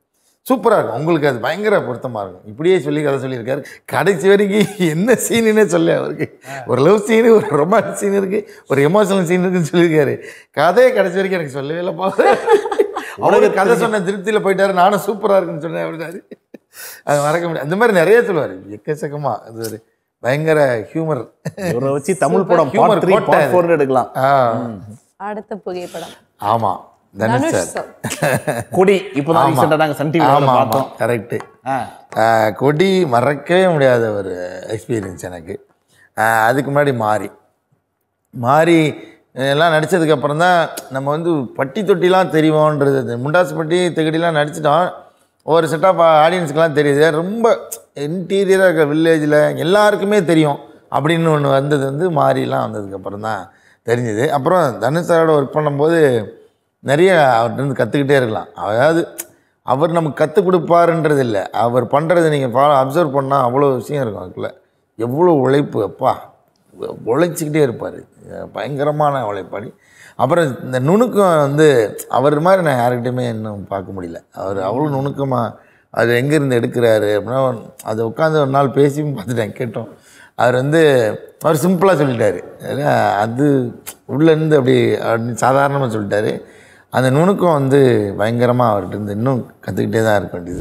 சூப்பராக இருக்கும் உங்களுக்கு அது பயங்கர பொருத்தமாக இருக்கும் இப்படியே சொல்லி கதை சொல்லியிருக்காரு கடைசி வரைக்கும் என்ன சீனுன்னே சொல்ல அவருக்கு ஒரு லவ் சீனு ஒரு ரொமான்ஸ் சீன் இருக்குது ஒரு எமோஷனல் சீன் இருக்குன்னு சொல்லியிருக்காரு கதையை கடைசி வரைக்கும் எனக்கு சொல்லவே இல்லைப்பா அவ்வளோ கதை சொன்ன திருப்தியில் போயிட்டாரு நானும் சூப்பராக இருக்குன்னு சொன்னேன் அப்படின்னாரு அது மறக்க முடியாது அந்த மாதிரி நிறைய சொல்லுவார் எக்கச்சக்கமாக அது ஒரு பயங்கர ஹியூமர் இவரை வச்சு தமிழ் படம் Humor பார்ட் த்ரீ கோட்டை பார்ட் அது. ஃபோர் எடுக்கலாம் ஆ அடுத்த புகைப்படம் ஆமாம் தனுஷ் தனுஷ் சார் சார் கொடி இப்போதான் ரீசெண்டாக நாங்கள் சன் டிவியில் ஆமாம் பார்த்தோம் ஆமாம் கரெக்டு ஆ கொடி மறக்கவே முடியாத ஒரு எக்ஸ்பீரியன்ஸ் எனக்கு ஆஹ் அதுக்கு முன்னாடி மாறி மாறி எல்லாம் நடித்ததுக்கப்புறம் தான் நம்ம வந்து பட்டி தொட்டிலாம் தெரியுமோன்றது இந்த முண்டாசு பட்டி தெகடிலாம் நடிச்சிட்டோம் ஒரு செட் ஆஃப் ஆடியன்ஸ்க்கெலாம் தெரியுது ரொம்ப இன்டீரியராக இருக்க வில்லேஜில் எல்லாருக்குமே தெரியும் அப்படின்னு ஒன்று வந்தது வந்து மாறிலாம் வந்ததுக்கப்புறம் தான் தெரிஞ்சுது அப்புறம் தனுஷ் சாரோட ஒர்க் பண்ணும்போது நிறைய அவர்கிட்ட இருந்து கற்றுக்கிட்டே இருக்கலாம் அதாவது அவர் நமக்கு கற்றுக் கொடுப்பாருன்றது இல்லை அவர் பண்ணுறதை நீங்கள் ஃபாலோ அப்சர்வ் பண்ணால் அவ்வளோ விஷயம் இருக்கும் அதுக்குள்ள எவ்வளோ உழைப்பு அப்பா உழைச்சிக்கிட்டே இருப்பார் பயங்கரமான உழைப்பாடி அப்புறம் இந்த நுணுக்கம் வந்து அவர் மாதிரி நான் யாருக்கிட்டையுமே இன்னும் பார்க்க முடியல அவர் அவ்வளோ நுணுக்கமாக அது எங்கேருந்து எடுக்கிறாரு அப்படின்னா அதை உட்காந்து ஒரு நாள் பேசியும் பார்த்துட்டேன் கேட்டோம் அவர் வந்து அவர் சிம்பிளாக சொல்லிட்டாரு ஏன்னா அது உள்ளேருந்து அப்படி அப்படி சாதாரணமாக சொல்லிட்டாரு அந்த நுணுக்கம் வந்து பயங்கரமாக அவர்கிட்ட இருந்து இன்னும் கற்றுக்கிட்டே தான் இருக்க வேண்டியது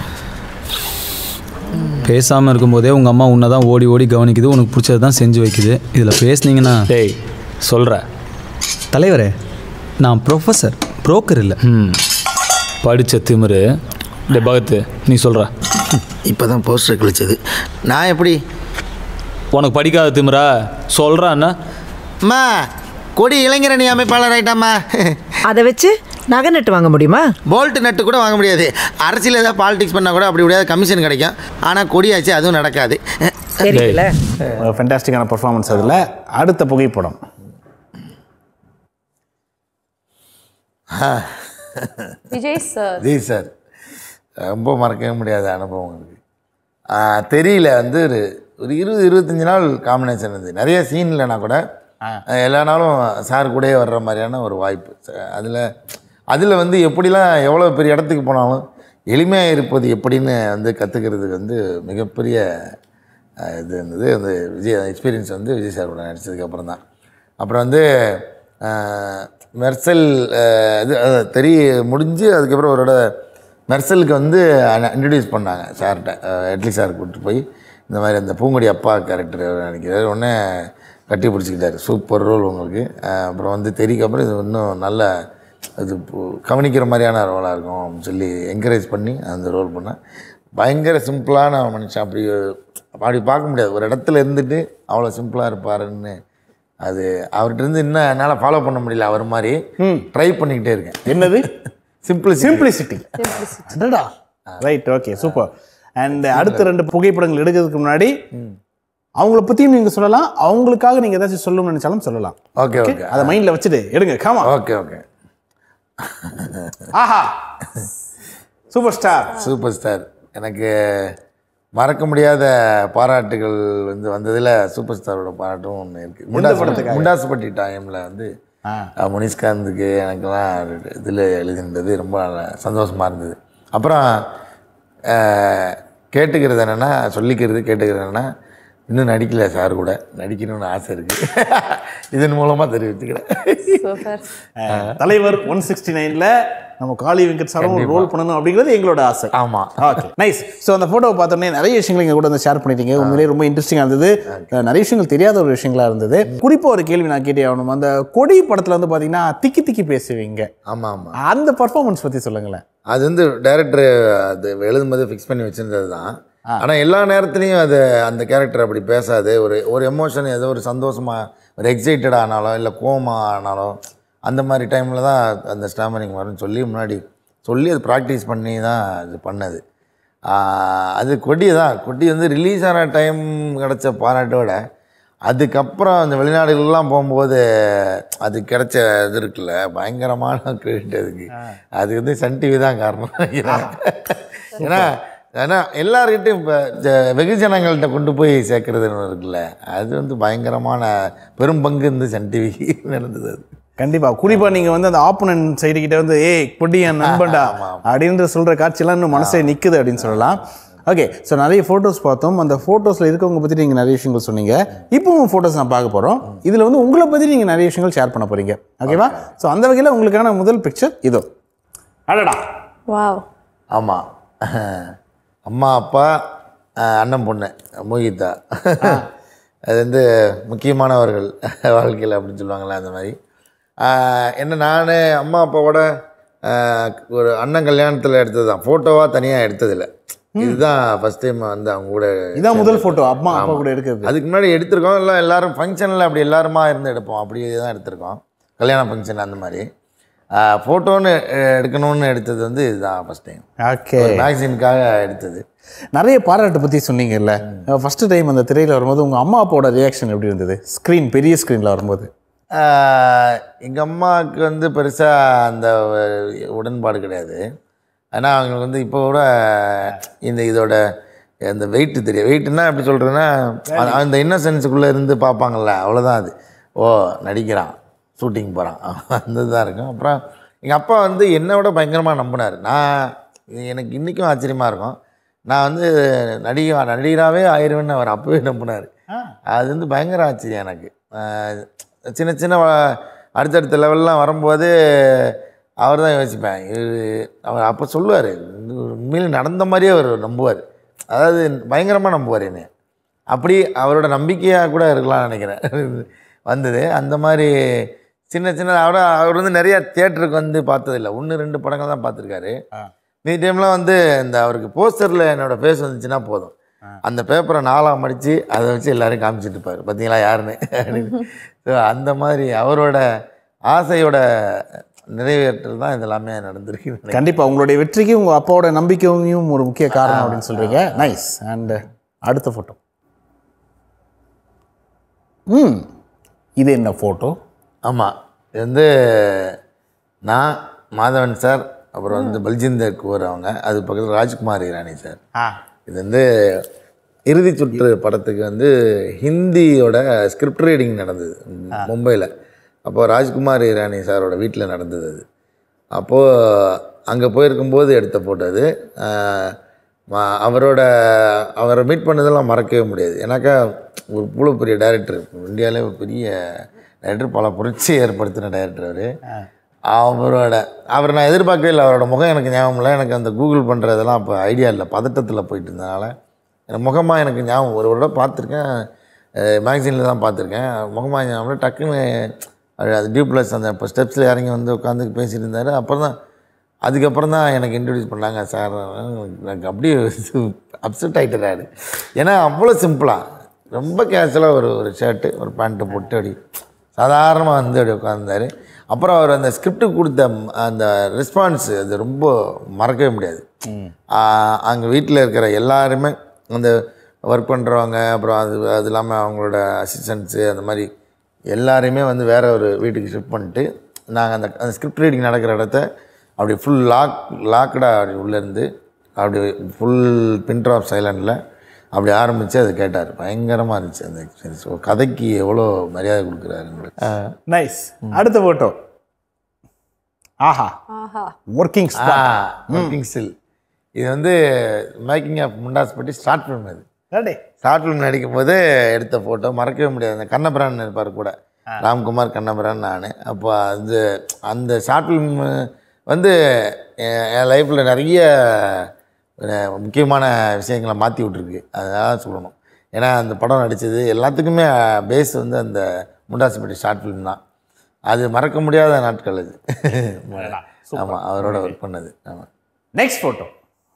பேசாமல் இருக்கும்போதே உங்கள் அம்மா உன்னை தான் ஓடி ஓடி கவனிக்குது உனக்கு பிடிச்சது தான் செஞ்சு வைக்குது இதில் பேசுனீங்கன்னா டேய் சொல்கிற தலைவரே நான் ப்ரொஃபஸர் புரோக்கர் இல்லை ம் படித்த திமிரு டே பகத்து நீ சொல்கிற இப்போ தான் போஸ்டர் கிழிச்சது நான் எப்படி உனக்கு படிக்காத திமிரா சொல்கிறான்னா அம்மா கொடி இளைஞரணி அமைப்பாளர் ஆயிட்டாம்மா அதை வச்சு நகை நட்டு வாங்க முடியுமா போல்ட் நட்டு கூட வாங்க முடியாது அரசியல் ஏதாவது பாலிடிக்ஸ் பண்ணால் கூட அப்படி முடியாது கமிஷன் கிடைக்கும் ஆனால் கொடியாச்சு அதுவும் நடக்காது தெரியல ஃபென்டாஸ்டிக்கான பர்ஃபார்மன்ஸ் அதில் அடுத்த புகைப்படம் விஜய் சார் ஜி சார் ரொம்ப மறக்கவே முடியாத அனுபவம் இருக்குது தெரியல வந்து ஒரு ஒரு இருபது இருபத்தஞ்சி நாள் காம்பினேஷன் இருந்தது நிறைய சீன் இல்லைனா கூட அஹ், எல்லா நாளும் சார் கூடயே வர்ற மாதிரியான ஒரு வாய்ப்பு அதில் அதில் வந்து எப்படிலாம் எவ்வளோ பெரிய இடத்துக்கு போனாலும் எளிமையாக இருப்பது எப்படின்னு வந்து கற்றுக்கிறதுக்கு வந்து மிகப்பெரிய அஹ், இது இருந்தது அந்த விஜய் எக்ஸ்பீரியன்ஸ் வந்து விஜய் சார் கூட நடிச்சதுக்கப்புறம் தான் அப்புறம் வந்து அஹ், மெர்சல் அஹ், இது அது தெரிய முடிஞ்சு அதுக்கப்புறம் அவரோட மெர்சலுக்கு வந்து இன்ட்ரடியூஸ் பண்ணாங்க சார்கிட்ட எட்லி சார் கூப்பிட்டு போய் இந்த மாதிரி அந்த பூங்குடி அப்பா கேரக்டர் நினைக்கிறாரு உடனே கட்டி பிடிச்சிக்கிட்டாரு சூப்பர் ரோல் உங்களுக்கு அஹ், அப்புறம் வந்து தெரிக்கு அப்புறம் இது இன்னும் நல்ல அது பு- கவனிக்கிற மாதிரியான ரோலாக இருக்கும் அப்படின்னு சொல்லி என்கரேஜ் பண்ணி அந்த ரோல் பண்ணேன் பயங்கர சிம்பிளான மனுஷன் அப்படி அப்படி பார்க்க முடியாது ஒரு இடத்துல இருந்துட்டு அவ்வளோ சிம்பிளாக இருப்பாருன்னு அது அவர்கிட்ட இருந்து இன்னும் என்னால் ஃபாலோ பண்ண முடியல அவர் மாதிரி ட்ரை பண்ணிக்கிட்டே இருக்கேன் என்னது சிம்பிள் சிம்பிளிசிட்டி அடடா ரைட் ஓகே சூப்பர் அண்ட் அடுத்த ரெண்டு புகைப்படங்கள் எடுக்கிறதுக்கு முன்னாடி அவங்கள பற்றியும் நீங்கள் சொல்லலாம் அவங்களுக்காக நீங்கள் ஏதாச்சும் சொல்லணும்னு நினைச்சாலும் சொல்லலாம் ஓகே ஓகே அதை மைண்டில் வச்சுட்டு எடுங்க காமா ஓகே ஓகே ஆஹா சூப்பர் ஸ்டார் சூப்பர் ஸ்டார் எனக்கு மறக்க முடியாத பாராட்டுகள் வந்து வந்ததில் சூப்பர் ஸ்டாரோட பாராட்டும் ஒன்று இருக்குது முண்டாசு முண்டாசுப்பட்டி டைமில் வந்து அஹ், முனிஷ்காந்துக்கு எனக்கெல்லாம் இதில் எழுதினது ரொம்ப சந்தோஷமாக இருந்தது அப்புறம் அஹ், கேட்டுக்கிறது என்னென்னா சொல்லிக்கிறது கேட்டுக்கிறது என்னென்னா இன்னும் நடிக்கல சார் கூட நடிக்கணும்னு ஆசை இருக்குது இதன் மூலமாக தெரிவிச்சுக்கிறேன் சூப்பர் தலைவர் ஒன் சிக்ஸ்டி நைனில் நம்ம காளி வெங்கட் சாரும் ஒரு ரோல் பண்ணணும் அப்படிங்கிறது எங்களோட ஆசை ஆமாம் ஓகே நைஸ் ஸோ அந்த ஃபோட்டோவை பார்த்தோன்னே நிறைய விஷயங்கள் எங்கள் கூட வந்து ஷேர் பண்ணிட்டீங்க உண்மையிலேயே ரொம்ப இன்ட்ரெஸ்டிங்காக இருந்தது அஹ் நிறைய விஷயங்கள் தெரியாத ஒரு விஷயங்களா இருந்தது குறிப்பாக ஒரு கேள்வி நான் கேட்டே ஆகணும் அந்த கொடி படத்தில் வந்து பார்த்தீங்கன்னா திக்கி திக்கி பேசுவீங்க ஆமாம் ஆமாம் அந்த பர்ஃபார்மன்ஸ் பற்றி சொல்லுங்களேன் அது வந்து டைரக்டர் அது எழுதும்போது ஃபிக்ஸ் பண்ணி வச்சிருந்தது தான் ஆனால் எல்லா நேரத்துலையும் அது அந்த கேரக்டர் அப்படி பேசாது ஒரு ஒரு எமோஷன் ஏதோ ஒரு சந்தோஷமாக ஒரு எக்ஸைட்டட் ஆனாலும் இல்லை கோமா ஆனாலும் அந்த மாதிரி டைமில் தான் அந்த ஸ்டாமரிங் வரும்னு சொல்லி முன்னாடி சொல்லி அது ப்ராக்டிஸ் பண்ணி தான் இது பண்ணது ஆஹ் அது கொடி தான் கொடி வந்து ரிலீஸ் ஆன டைம் கிடச்ச பாராட்டோட அதுக்கப்புறம் அந்த வெளிநாடுகள்லாம் போகும்போது அது கிடைச்ச இது இருக்குல்ல பயங்கரமான கிரெடிட் அதுக்கு அது வந்து சன் டிவி தான் காரணம் நினைக்கிறேன் ஏன்னா ஏன்னா எல்லார்கிட்டையும் இப்போ வெகுஜனங்கள்கிட்ட கொண்டு போய் சேர்க்கறதுன்னு ஒண்ணு இருக்குல்ல அது வந்து பயங்கரமான பெரும் பங்கு இந்த சன் டிவிக்கு நடந்தது அது கண்டிப்பா குறிப்பா நீங்க வந்து அந்த ஆப்போனன்ட் சைடு கிட்ட வந்து ஏய் பொடி என் நண்பன்டா அப்படின்ற சொல்ற காட்சியெல்லாம் இன்னும் மனசே நிக்குது அப்படின்னு சொல்லலாம் ஓகே ஸோ நிறைய ஃபோட்டோஸ் பார்த்தோம் அந்த ஃபோட்டோஸில் இருக்கவங்க பற்றி நீங்கள் நிறைய விஷயங்கள் சொன்னீங்க இப்போவும் ஃபோட்டோஸ் நான் பார்க்க போகிறோம் இதில் வந்து உங்களை பற்றி நீங்கள் நிறைய விஷயங்கள் ஷேர் பண்ண போகிறீங்க ஓகேவா ஸோ அந்த வகையில் உங்களுக்கான முதல் பிக்சர் இதோ அடடா வாவ் ஆமாம் அம்மா அப்பா அஹ், அண்ணன் பொண்ணு மோகிதா அது வந்து முக்கியமானவர்கள் வாழ்க்கையில் அப்படின்னு சொல்லுவாங்கள்ல அந்த மாதிரி அஹ், என்ன நான் அம்மா அப்பாவோட அஹ், ஒரு அண்ணன் கல்யாணத்தில் எடுத்தது தான் ஃபோட்டோவாக தனியாக எடுத்ததில்லை இதுதான் ஃபஸ்ட் டைம் வந்து அவங்க கூட இதான் முதல் ஃபோட்டோ அம்மா அப்பா கூட எடுக்கிறது அதுக்கு முன்னாடி எடுத்திருக்கோம் இல்லை எல்லாரும் ஃபங்க்ஷனில் அப்படி எல்லாருமா இருந்து எடுப்போம் அப்படி தான் எடுத்திருக்கோம் கல்யாண ஃபங்க்ஷன் அந்த மாதிரி ஃபோட்டோன்னு எடுக்கணும்னு எடுத்தது வந்து இதுதான் ஃபஸ்ட் டைம் ஓகே மேக்சினுக்காக எடுத்தது நிறைய பாராட்டு பற்றி சொன்னீங்கல்ல ஃபஸ்ட்டு டைம் அந்த திரையில் வரும்போது உங்கள் அம்மா அப்பாவோட ரியாக்ஷன் எப்படி இருந்தது ஸ்க்ரீன் பெரிய ஸ்க்ரீனில் வரும்போது எங்கள் அம்மாவுக்கு வந்து பெருசாக அந்த உடன்பாடு கிடையாது ஆனால் அவங்களுக்கு வந்து இப்போ கூட இந்த இதோட அந்த வெயிட்டு தெரியும் வெயிட்னா எப்படி சொல்கிறேன்னா அந்த இன்னசென்ஸுக்குள்ளே இருந்து பார்ப்பாங்கள்ல அவ்வளோதான் அது ஓ நடிக்கிறான் ஷூட்டிங் போகிறான் அந்த தான் இருக்கும் அப்புறம் எங்கள் அப்பா வந்து என்னை விட பயங்கரமாக நம்பினார் நான் எனக்கு இன்றைக்கும் ஆச்சரியமாக இருக்கும் நான் வந்து நடிகை நடிகராகவே ஆயிடுவேன்னு அவர் அப்போவே நம்பினார் அது வந்து பயங்கர ஆச்சரியம் எனக்கு ஆஹ் சின்ன சின்ன வ- அடுத்தடுத்த லெவல்லாம் வரும்போது அவர் தான் யோசிப்பேன் இது அவர் அப்போ சொல்லுவார் உண்மையில் நடந்த மாதிரியே அவர் நம்புவார் அதாவது பயங்கரமாக நம்புவார் என்னை அப்படி அவரோட நம்பிக்கையாக கூட இருக்கலாம்னு நினைக்கிறேன் வந்தது அந்த மாதிரி சின்ன சின்ன அவட அவர் வந்து நிறைய தியேட்டருக்கு வந்து பார்த்ததில்ல ஒன்று ரெண்டு படங்கள் தான் பார்த்துருக்காரு மீதி டைம்லாம் வந்து இந்த அவருக்கு போஸ்டரில் என்னோட ஃபேஸ் வந்துச்சுன்னா போதும் அந்த பேப்பரை நாலாக மடித்து அதை வச்சு எல்லாரையும் காமிச்சிட்டு இருப்பார் பார்த்தீங்களா யாருன்னு அப்படின்னு ஸோ அந்த மாதிரி அவரோட ஆசையோட நிறைவேற்றல் தான் இதெல்லாமே நடந்திருக்கு நினைக்கிறேன். கண்டிப்பாக உங்களுடைய வெற்றிக்கு உங்கள் அப்பாவோட நம்பிக்கையும் ஒரு முக்கிய காரணம் அப்படின்னு சொல்கிறீங்க நைஸ் அண்ட் அடுத்த ஃபோட்டோ ம் இது என்ன ஃபோட்டோ ஆமாம் இது வந்து நான் மாதவன் சார் அப்புறம் வந்து பல்ஜிந்தர் குவர் அவங்க அது பக்கத்தில் ராஜ்குமார் இரானி சார் ஆ இது வந்து இறுதி சுற்று படத்துக்கு வந்து ஹிந்தியோட ஸ்கிரிப்ட் ரீடிங் நடந்தது மும்பையில் அப்போது ராஜ்குமார் இரானி சாரோட வீட்டில் நடந்தது அது அப்போது அங்கே போயிருக்கும்போது எடுத்த ஃபோட்டோ அது ஆஹ் ம- அவரோட அவரை மீட் பண்ணதெல்லாம் மறக்கவே முடியாது ஏன்னாக்கா ஒரு இவ்வளோ பெரிய டைரக்டர் இந்தியாவிலே ஒரு பெரிய டைரக்டர் பல புரட்சி ஏற்படுத்தின டைரக்டர் அவர் அவரோட அவர் நான் எதிர்பார்க்கவே இல்லை அவரோட முகம் எனக்கு ஞாபகம் இல்லை எனக்கு அந்த கூகுள் பண்ணுறதெல்லாம் அப்போ ஐடியா இல்லை பதட்டத்தில் போயிட்டு இருந்தனால எனக்கு முகமாக எனக்கு ஞாபகம் ஒரு தடவை பார்த்துருக்கேன் மேக்சினில் தான் பார்த்துருக்கேன் முகமாக ஞாபகம் இல்லை. டக்குன்னு அவர் அது டியூ ப்ளஸ் அந்த இப்போ ஸ்டெப்ஸில் இறங்கி வந்து உட்காந்து பேசிட்டு இருந்தார் அப்புறம் தான் அதுக்கப்புறம் தான் எனக்கு இன்ட்ரடியூஸ் பண்ணாங்க சார் எனக்கு அப்படியே அப்செட் ஆகிட்டாரு ஏன்னா அவ்வளோ சிம்பிளாக ரொம்ப கேஷுவலாக ஒரு ஒரு ஷர்ட்டு ஒரு பேண்ட்டு போட்டு அப்படி சாதாரணமாக வந்து அப்படி உட்காந்தாரு அப்புறம் அவர் அந்த ஸ்கிரிப்டுக்கு கொடுத்த ம்- அந்த ரெஸ்பான்ஸ் அது ரொம்ப மறக்கவே முடியாது அங்கே வீட்டில் இருக்கிற எல்லாருமே அந்த ஒர்க் பண்ணுறவங்க அப்புறம் அது அது இல்லாமல் அவங்களோட அசிஸ்டன்ஸு அந்த மாதிரி எல்லாரையுமே வந்து வேற ஒரு வீட்டுக்கு ஷிஃப்ட் பண்ணிட்டு நாங்கள் அந்த அந்த ஸ்கிரிப்ட் ரீடிங் நடக்கிற இடத்த அப்படி ஃபுல் லாக் லாக்கடாக அப்படி உள்ளேருந்து அப்படி ஃபுல் பின் ட்ராப் சைலண்டில் அப்படி ஆரம்பித்து அது கேட்டார் பயங்கரமாக இருந்துச்சு அந்த எக்ஸ்பீரியன்ஸ் ஸோ கதைக்கு எவ்வளோ மரியாதை கொடுக்குறாரு நைஸ் அடுத்த ஃபோட்டோ ஆஹா ஆஹா ஒர்க்கிங் ஒர்க்கிங் ஸ்டில் இது வந்து மேக்கிங் ஆஃப் முண்டாஸ் பற்றி ஷார்ட் ஃபிலிம் இது ரெடி ஷார்ட் ஃபிலிம் நடிக்கும் போது எடுத்த ஃபோட்டோ மறக்கவே முடியாது அந்த கண்ணபிரான் இருப்பார் கூட ராம்குமார் கண்ணபிரான் நான் அப்போ அது அந்த ஷார்ட் ஃபிலிம் வந்து என் என் லைஃப்பில் நிறைய அஹ், முக்கியமான விஷயங்களை மாற்றி விட்ருக்கு அதனால சொல்லணும் ஏன்னா அந்த படம் நடித்தது எல்லாத்துக்குமே பேஸ் வந்து அந்த முண்டாசிப்பட்டி ஷார்ட் ஃபிலிம் தான் அது மறக்க முடியாத நாட்கள் அது ஆமாம் அவரோட ஒர்க் பண்ணது ஆமாம் நெக்ஸ்ட் ஃபோட்டோ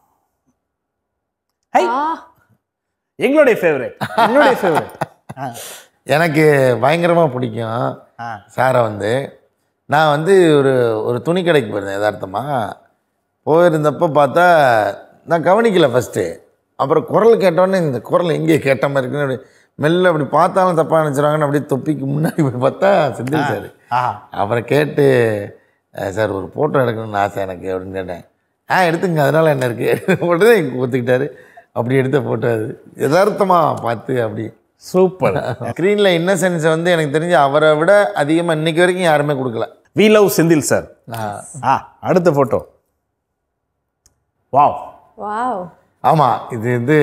ஹை ஆ எங்களுடைய ஃபேவரட் என்னுடைய ஃபேவரட் எனக்கு பயங்கரமாக பிடிக்கும் ஆ. சாரை வந்து நான் வந்து ஒரு ஒரு துணி கடைக்கு போயிருந்தேன் யதார்த்தமாக போயிருந்தப்போ பார்த்தா நான் கவனிக்கல ஃபஸ்ட்டு அப்புறம் குரல் கேட்டோன்னே இந்த குரல் எங்கே கேட்ட மாதிரி இருக்குன்னு அப்படி மெல்ல அப்படி பார்த்தாலும் தப்பாக நினச்சிருவாங்கன்னு அப்படியே தொப்பிக்கு முன்னாடி போய் பார்த்தா செந்தில் சார் ஆஹா அப்புறம் கேட்டு "அஹ் சார் ஒரு ஃபோட்டோ எடுக்கணும்னு ஆசை எனக்கு அப்படின்னு கேட்டேன் ஆ எடுத்துங்க அதனால் என்ன இருக்குது உடனே ஒத்துக்கிட்டாரு அப்படி எடுத்த ஃபோட்டோ அது யதார்த்தமாக பார்த்து அப்படி சூப்பர் ஸ்க்ரீனில் இன்னசென்ஸை வந்து எனக்கு தெரிஞ்சு அவரை விட அதிகமாக இன்னைக்கு வரைக்கும் யாருமே கொடுக்கல வி லவ் செந்தில் சார் ஆ அடுத்த போட்டோ வாவ் வாவ் ஆமாம் இது வந்து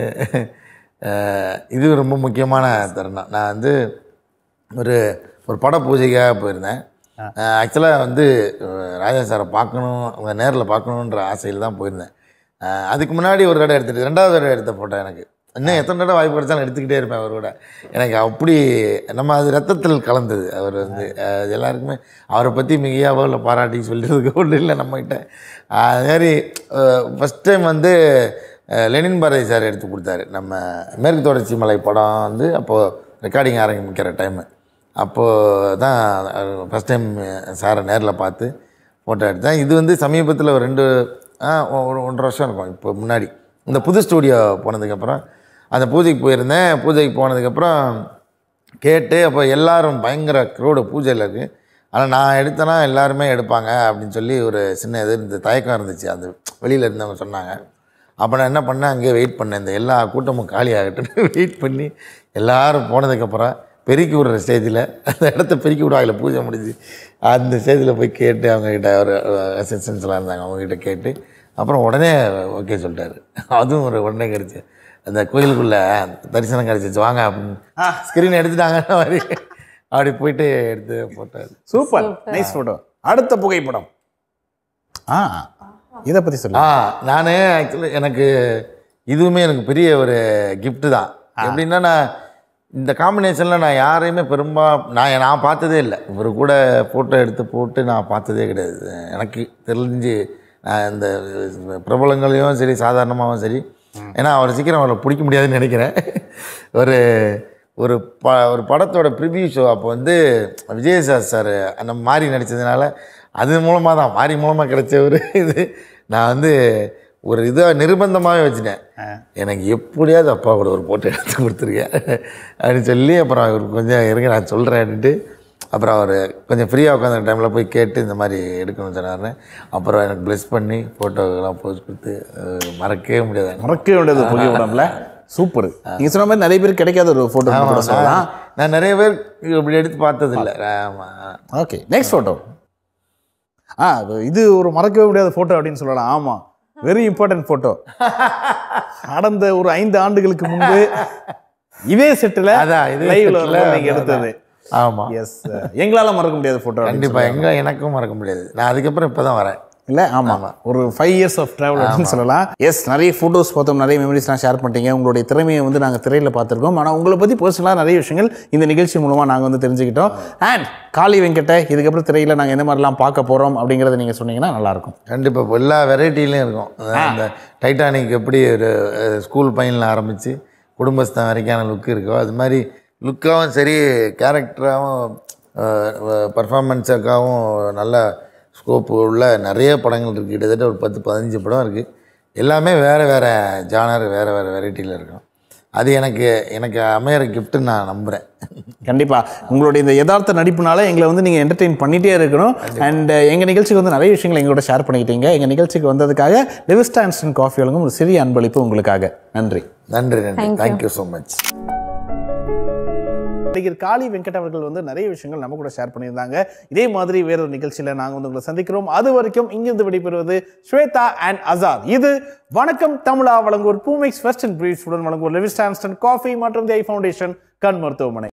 அஹ், இது ரொம்ப முக்கியமான தருணம் நான் வந்து ஒரு ஒரு பட பூஜைக்காக போயிருந்தேன் ஆக்சுவலாக வந்து அஹ், ராஜா சாரை பார்க்கணும் அவங்க நேரில் பார்க்கணுன்ற ஆசையில் தான் போயிருந்தேன் அஹ், அதுக்கு முன்னாடி ஒரு தடவை எடுத்துட்டு ரெண்டாவது தடவை எடுத்த ஃபோட்டோ எனக்கு இன்னும் எத்தனை தடவை வாய்ப்பு கிடைச்சாலும் எடுத்துக்கிட்டே இருப்பேன் அவரோட எனக்கு அப்படி நம்ம அது ரத்தத்தில் கலந்தது அவர் வந்து அஹ், அது எல்லாருக்குமே அவரை பற்றி மிகையாவோ இல்லை பாராட்டி சொல்கிறதுக்கு ஒன்றும் இல்லை நம்மகிட்ட அது மாதிரி ஃபஸ்ட் டைம் வந்து அஹ், லெனின் பாரதி சார் எடுத்து கொடுத்தாரு நம்ம மேற்கு தொடர்ச்சி மலை படம் வந்து அப்போது ரெக்கார்டிங் ஆரம்பிக்கிற டைமு அப்போது தான் ஃபஸ்ட் டைம் சாரை நேரில் பார்த்து ஃபோட்டோ எடுத்தேன் இது வந்து சமீபத்தில் ஒரு ரெண்டு ஆ, ஒரு ஒன்றரை வருஷம் இருக்கும் இப்போ முன்னாடி இந்த புது ஸ்டூடியோ போனதுக்கப்புறம் அந்த பூஜைக்கு போயிருந்தேன் பூஜைக்கு போனதுக்கப்புறம் கேட்டு அப்போ எல்லாரும் பயங்கர க்ரௌடு பூஜையில் இருக்குது ஆனால் நான் எடுத்தேன்னா எல்லாருமே எடுப்பாங்க அப்படின்னு சொல்லி ஒரு சின்ன இது இந்த தயக்கம் இருந்துச்சு அது வெளியில் இருந்தவங்க சொன்னாங்க அப்போ நான் என்ன பண்ணேன் அங்கேயே வெயிட் பண்ணேன் இந்த எல்லா கூட்டமும் காலி ஆகட்டும்னு வெயிட் பண்ணி எல்லாரும் போனதுக்கப்புறம் பெருக்கி விடுற ஸ்டேஜில் அந்த இடத்த பெருக்கி விடுவாங்கல்ல பூஜை முடிஞ்சு அந்த ஸ்டேஜில் போய் கேட்டு அவங்ககிட்ட ஒரு அசிஸ்டன்ஸ்லாம் இருந்தாங்க அவங்ககிட்ட கேட்டு அப்புறம் உடனே ஓகே சொல்லிட்டாரு அதுவும் ஒரு உடனே கிடச்சி அந்த கோயிலுக்குள்ளே தரிசனம் கிடச்சிச்சு வாங்க அப்படின்னு ஸ்க்ரீன் எடுத்துட்டாங்கன்ற மாதிரி அப்படி போயிட்டு எடுத்து போட்டாரு சூப்பர் நைஸ் போட்டோ அடுத்த புகைப்படம் ஆ இதை பற்றி சொல்லு ஆ நான் ஆக்சுவலி எனக்கு இதுவுமே எனக்கு பெரிய ஒரு gift தான் எப்படின்னா நான் இந்த காம்பினேஷனில் நான் யாரையுமே பெரும்பா நான் நான் பார்த்ததே இல்லை இவர் கூட ஃபோட்டோ எடுத்து போட்டு நான் பார்த்ததே கிடையாது எனக்கு தெரிஞ்சு நான் இந்த பிரபலங்களையும் சரி சாதாரணமாகவும் சரி ஏன்னா அவர் சீக்கிரம் அவரை பிடிக்க முடியாதுன்னு நினைக்கிறேன் ஒரு ஒரு ப ஒரு படத்தோட ப்ரிவியூ ஷோ அப்போ வந்து விஜயசாஸ் சார் அந்த மாறி நடித்ததுனால அது மூலமாக தான் மாறி மூலமாக கிடைச்ச ஒரு இது நான் வந்து ஒரு இதாக நிர்பந்தமாகவே வச்சுட்டேன் எனக்கு எப்படியாவது அப்பா கூட ஒரு போட்டோ எடுத்து கொடுத்துருக்கேன் அப்படின்னு சொல்லி அப்புறம் அவர் கொஞ்சம் இருங்க நான் சொல்கிறேன்ட்டு அப்புறம் அவர் கொஞ்சம் ஃப்ரீயாக உட்காந்த டைமில் போய் கேட்டு இந்த மாதிரி எடுக்கணும்னு சொன்னார் அப்புறம் எனக்கு ப்ளெஸ் பண்ணி ஃபோட்டோலாம் போஸ்ட் கொடுத்து அஹ், மறக்கவே முடியாது மறக்க வேண்டியது புகைப்படம்ல சூப்பர் நீங்க சொன்ன மாதிரி நிறைய பேர் கிடைக்காத ஒரு போட்டோ கூட ஆமாம் சொல்லலாம் நான் நான் நிறைய பேர் இப்படி எடுத்து பார்த்ததில்ல ஆமாம் ஓகே நெக்ஸ்ட் ஃபோட்டோ ஆ இது ஒரு மறக்கவே முடியாத ஃபோட்டோ அப்படின்னு சொல்லலாம் ஆமாம் வெரி இம்பார்ட்டன்ட் ஃபோட்டோ கடந்த ஒரு ஐந்து ஆண்டுகளுக்கு முன்பு இதே செட்டில் அதான் இதே லைவ்ல setல நீங்க எடுத்தது ஆமாம் எஸ் எங்களால மறக்க முடியாத ஃபோட்டோ கண்டிப்பாக எங்க எனக்கும் மறக்க முடியாது நான் அதுக்கப்புறம் இப்போ தான் வரேன் இல்ல ஆமா ஒரு ஃபைவ் இயர்ஸ் ஆஃப் ட்ராவல் அப்படின்னு சொல்லலாம் எஸ் நிறைய ஃபோட்டோஸ் பார்த்தோம் நிறைய மெமரிஸ்லாம் ஷேர் பண்ணிட்டீங்க உங்களுடைய திறமையை வந்து நாங்கள் திரையில் பார்த்துருக்கோம் ஆனால் உங்களை பற்றி பர்சனலாக நிறைய விஷயங்கள் இந்த நிகழ்ச்சி மூலமாக நாங்கள் வந்து தெரிஞ்சுக்கிட்டோம் அண்ட் காளி வெங்கட்ட இதுக்கப்புறம் திரையில் நாங்கள் எந்த மாதிரிலாம் பார்க்க போகிறோம் அப்படிங்கிறத நீங்கள் சொன்னீங்கன்னா நல்லாயிருக்கும் கண்டிப்பாக இப்போ எல்லா வெரைட்டிலையும் இருக்கும் அதான் இந்த டைட்டானிக் எப்படி ஒரு ஸ்கூல் பையனில் ஆரம்பித்து குடும்பஸ்தான் வரைக்கான லுக் இருக்கோ அது மாதிரி லுக்காகவும் சரி கேரக்டராகவும் பர்ஃபார்மன்ஸுக்காகவும் நல்ல ஸ்கோப் உள்ள நிறைய படங்கள் இருக்குது கிட்டத்தட்ட ஒரு பத்து பதினஞ்சு படம் இருக்குது எல்லாமே வேறு வேறு ஜானர் வேறு வேறு வெரைட்டியில் இருக்கும் அது எனக்கு எனக்கு அமையிற கிஃப்ட்டுன்னு நான் நம்புகிறேன் கண்டிப்பா உங்களுடைய இந்த யதார்த்த நடிப்புனால எங்களை வந்து நீங்கள் என்டர்டெயின் பண்ணிகிட்டே இருக்கணும் அண்ட் எங்கள் நிகழ்ச்சிக்கு வந்து நிறைய விஷயங்களை எங்களோட ஷேர் பண்ணிக்கிட்டீங்க எங்கள் நிகழ்ச்சிக்கு வந்ததுக்காக லிவிஸ்டா இன்ஸ்டன்ட் காஃபி வழங்கும் ஒரு சிறிய அன்பளிப்பு உங்களுக்காக நன்றி நன்றி நன்றி தேங்க்யூ ஸோ மச் நடிகர் காளி வெங்கட் அவர்கள் வந்து நிறைய விஷயங்கள் நம்ம கூட ஷேர் பண்ணியிருந்தாங்க இதே மாதிரி வேறொரு நிகழ்ச்சியில் நாங்கள் வந்து உங்களை சந்திக்கிறோம் அது வரைக்கும் இங்கிருந்து விடைபெறுவது ஸ்வேதா அண்ட் அசாத் இது வணக்கம் தமிழா வழங்குவோர் பூமெக்ஸ் ஃபர்ஸ்ட் அண்ட் பிரீட்ஸ் உடன் வழங்குவோர் லெவிஸ்டான்ஸ்டன் காஃபி மற்றும் தி ஐ ஃபவுண்டேஷன் கண் மருத்துவமனை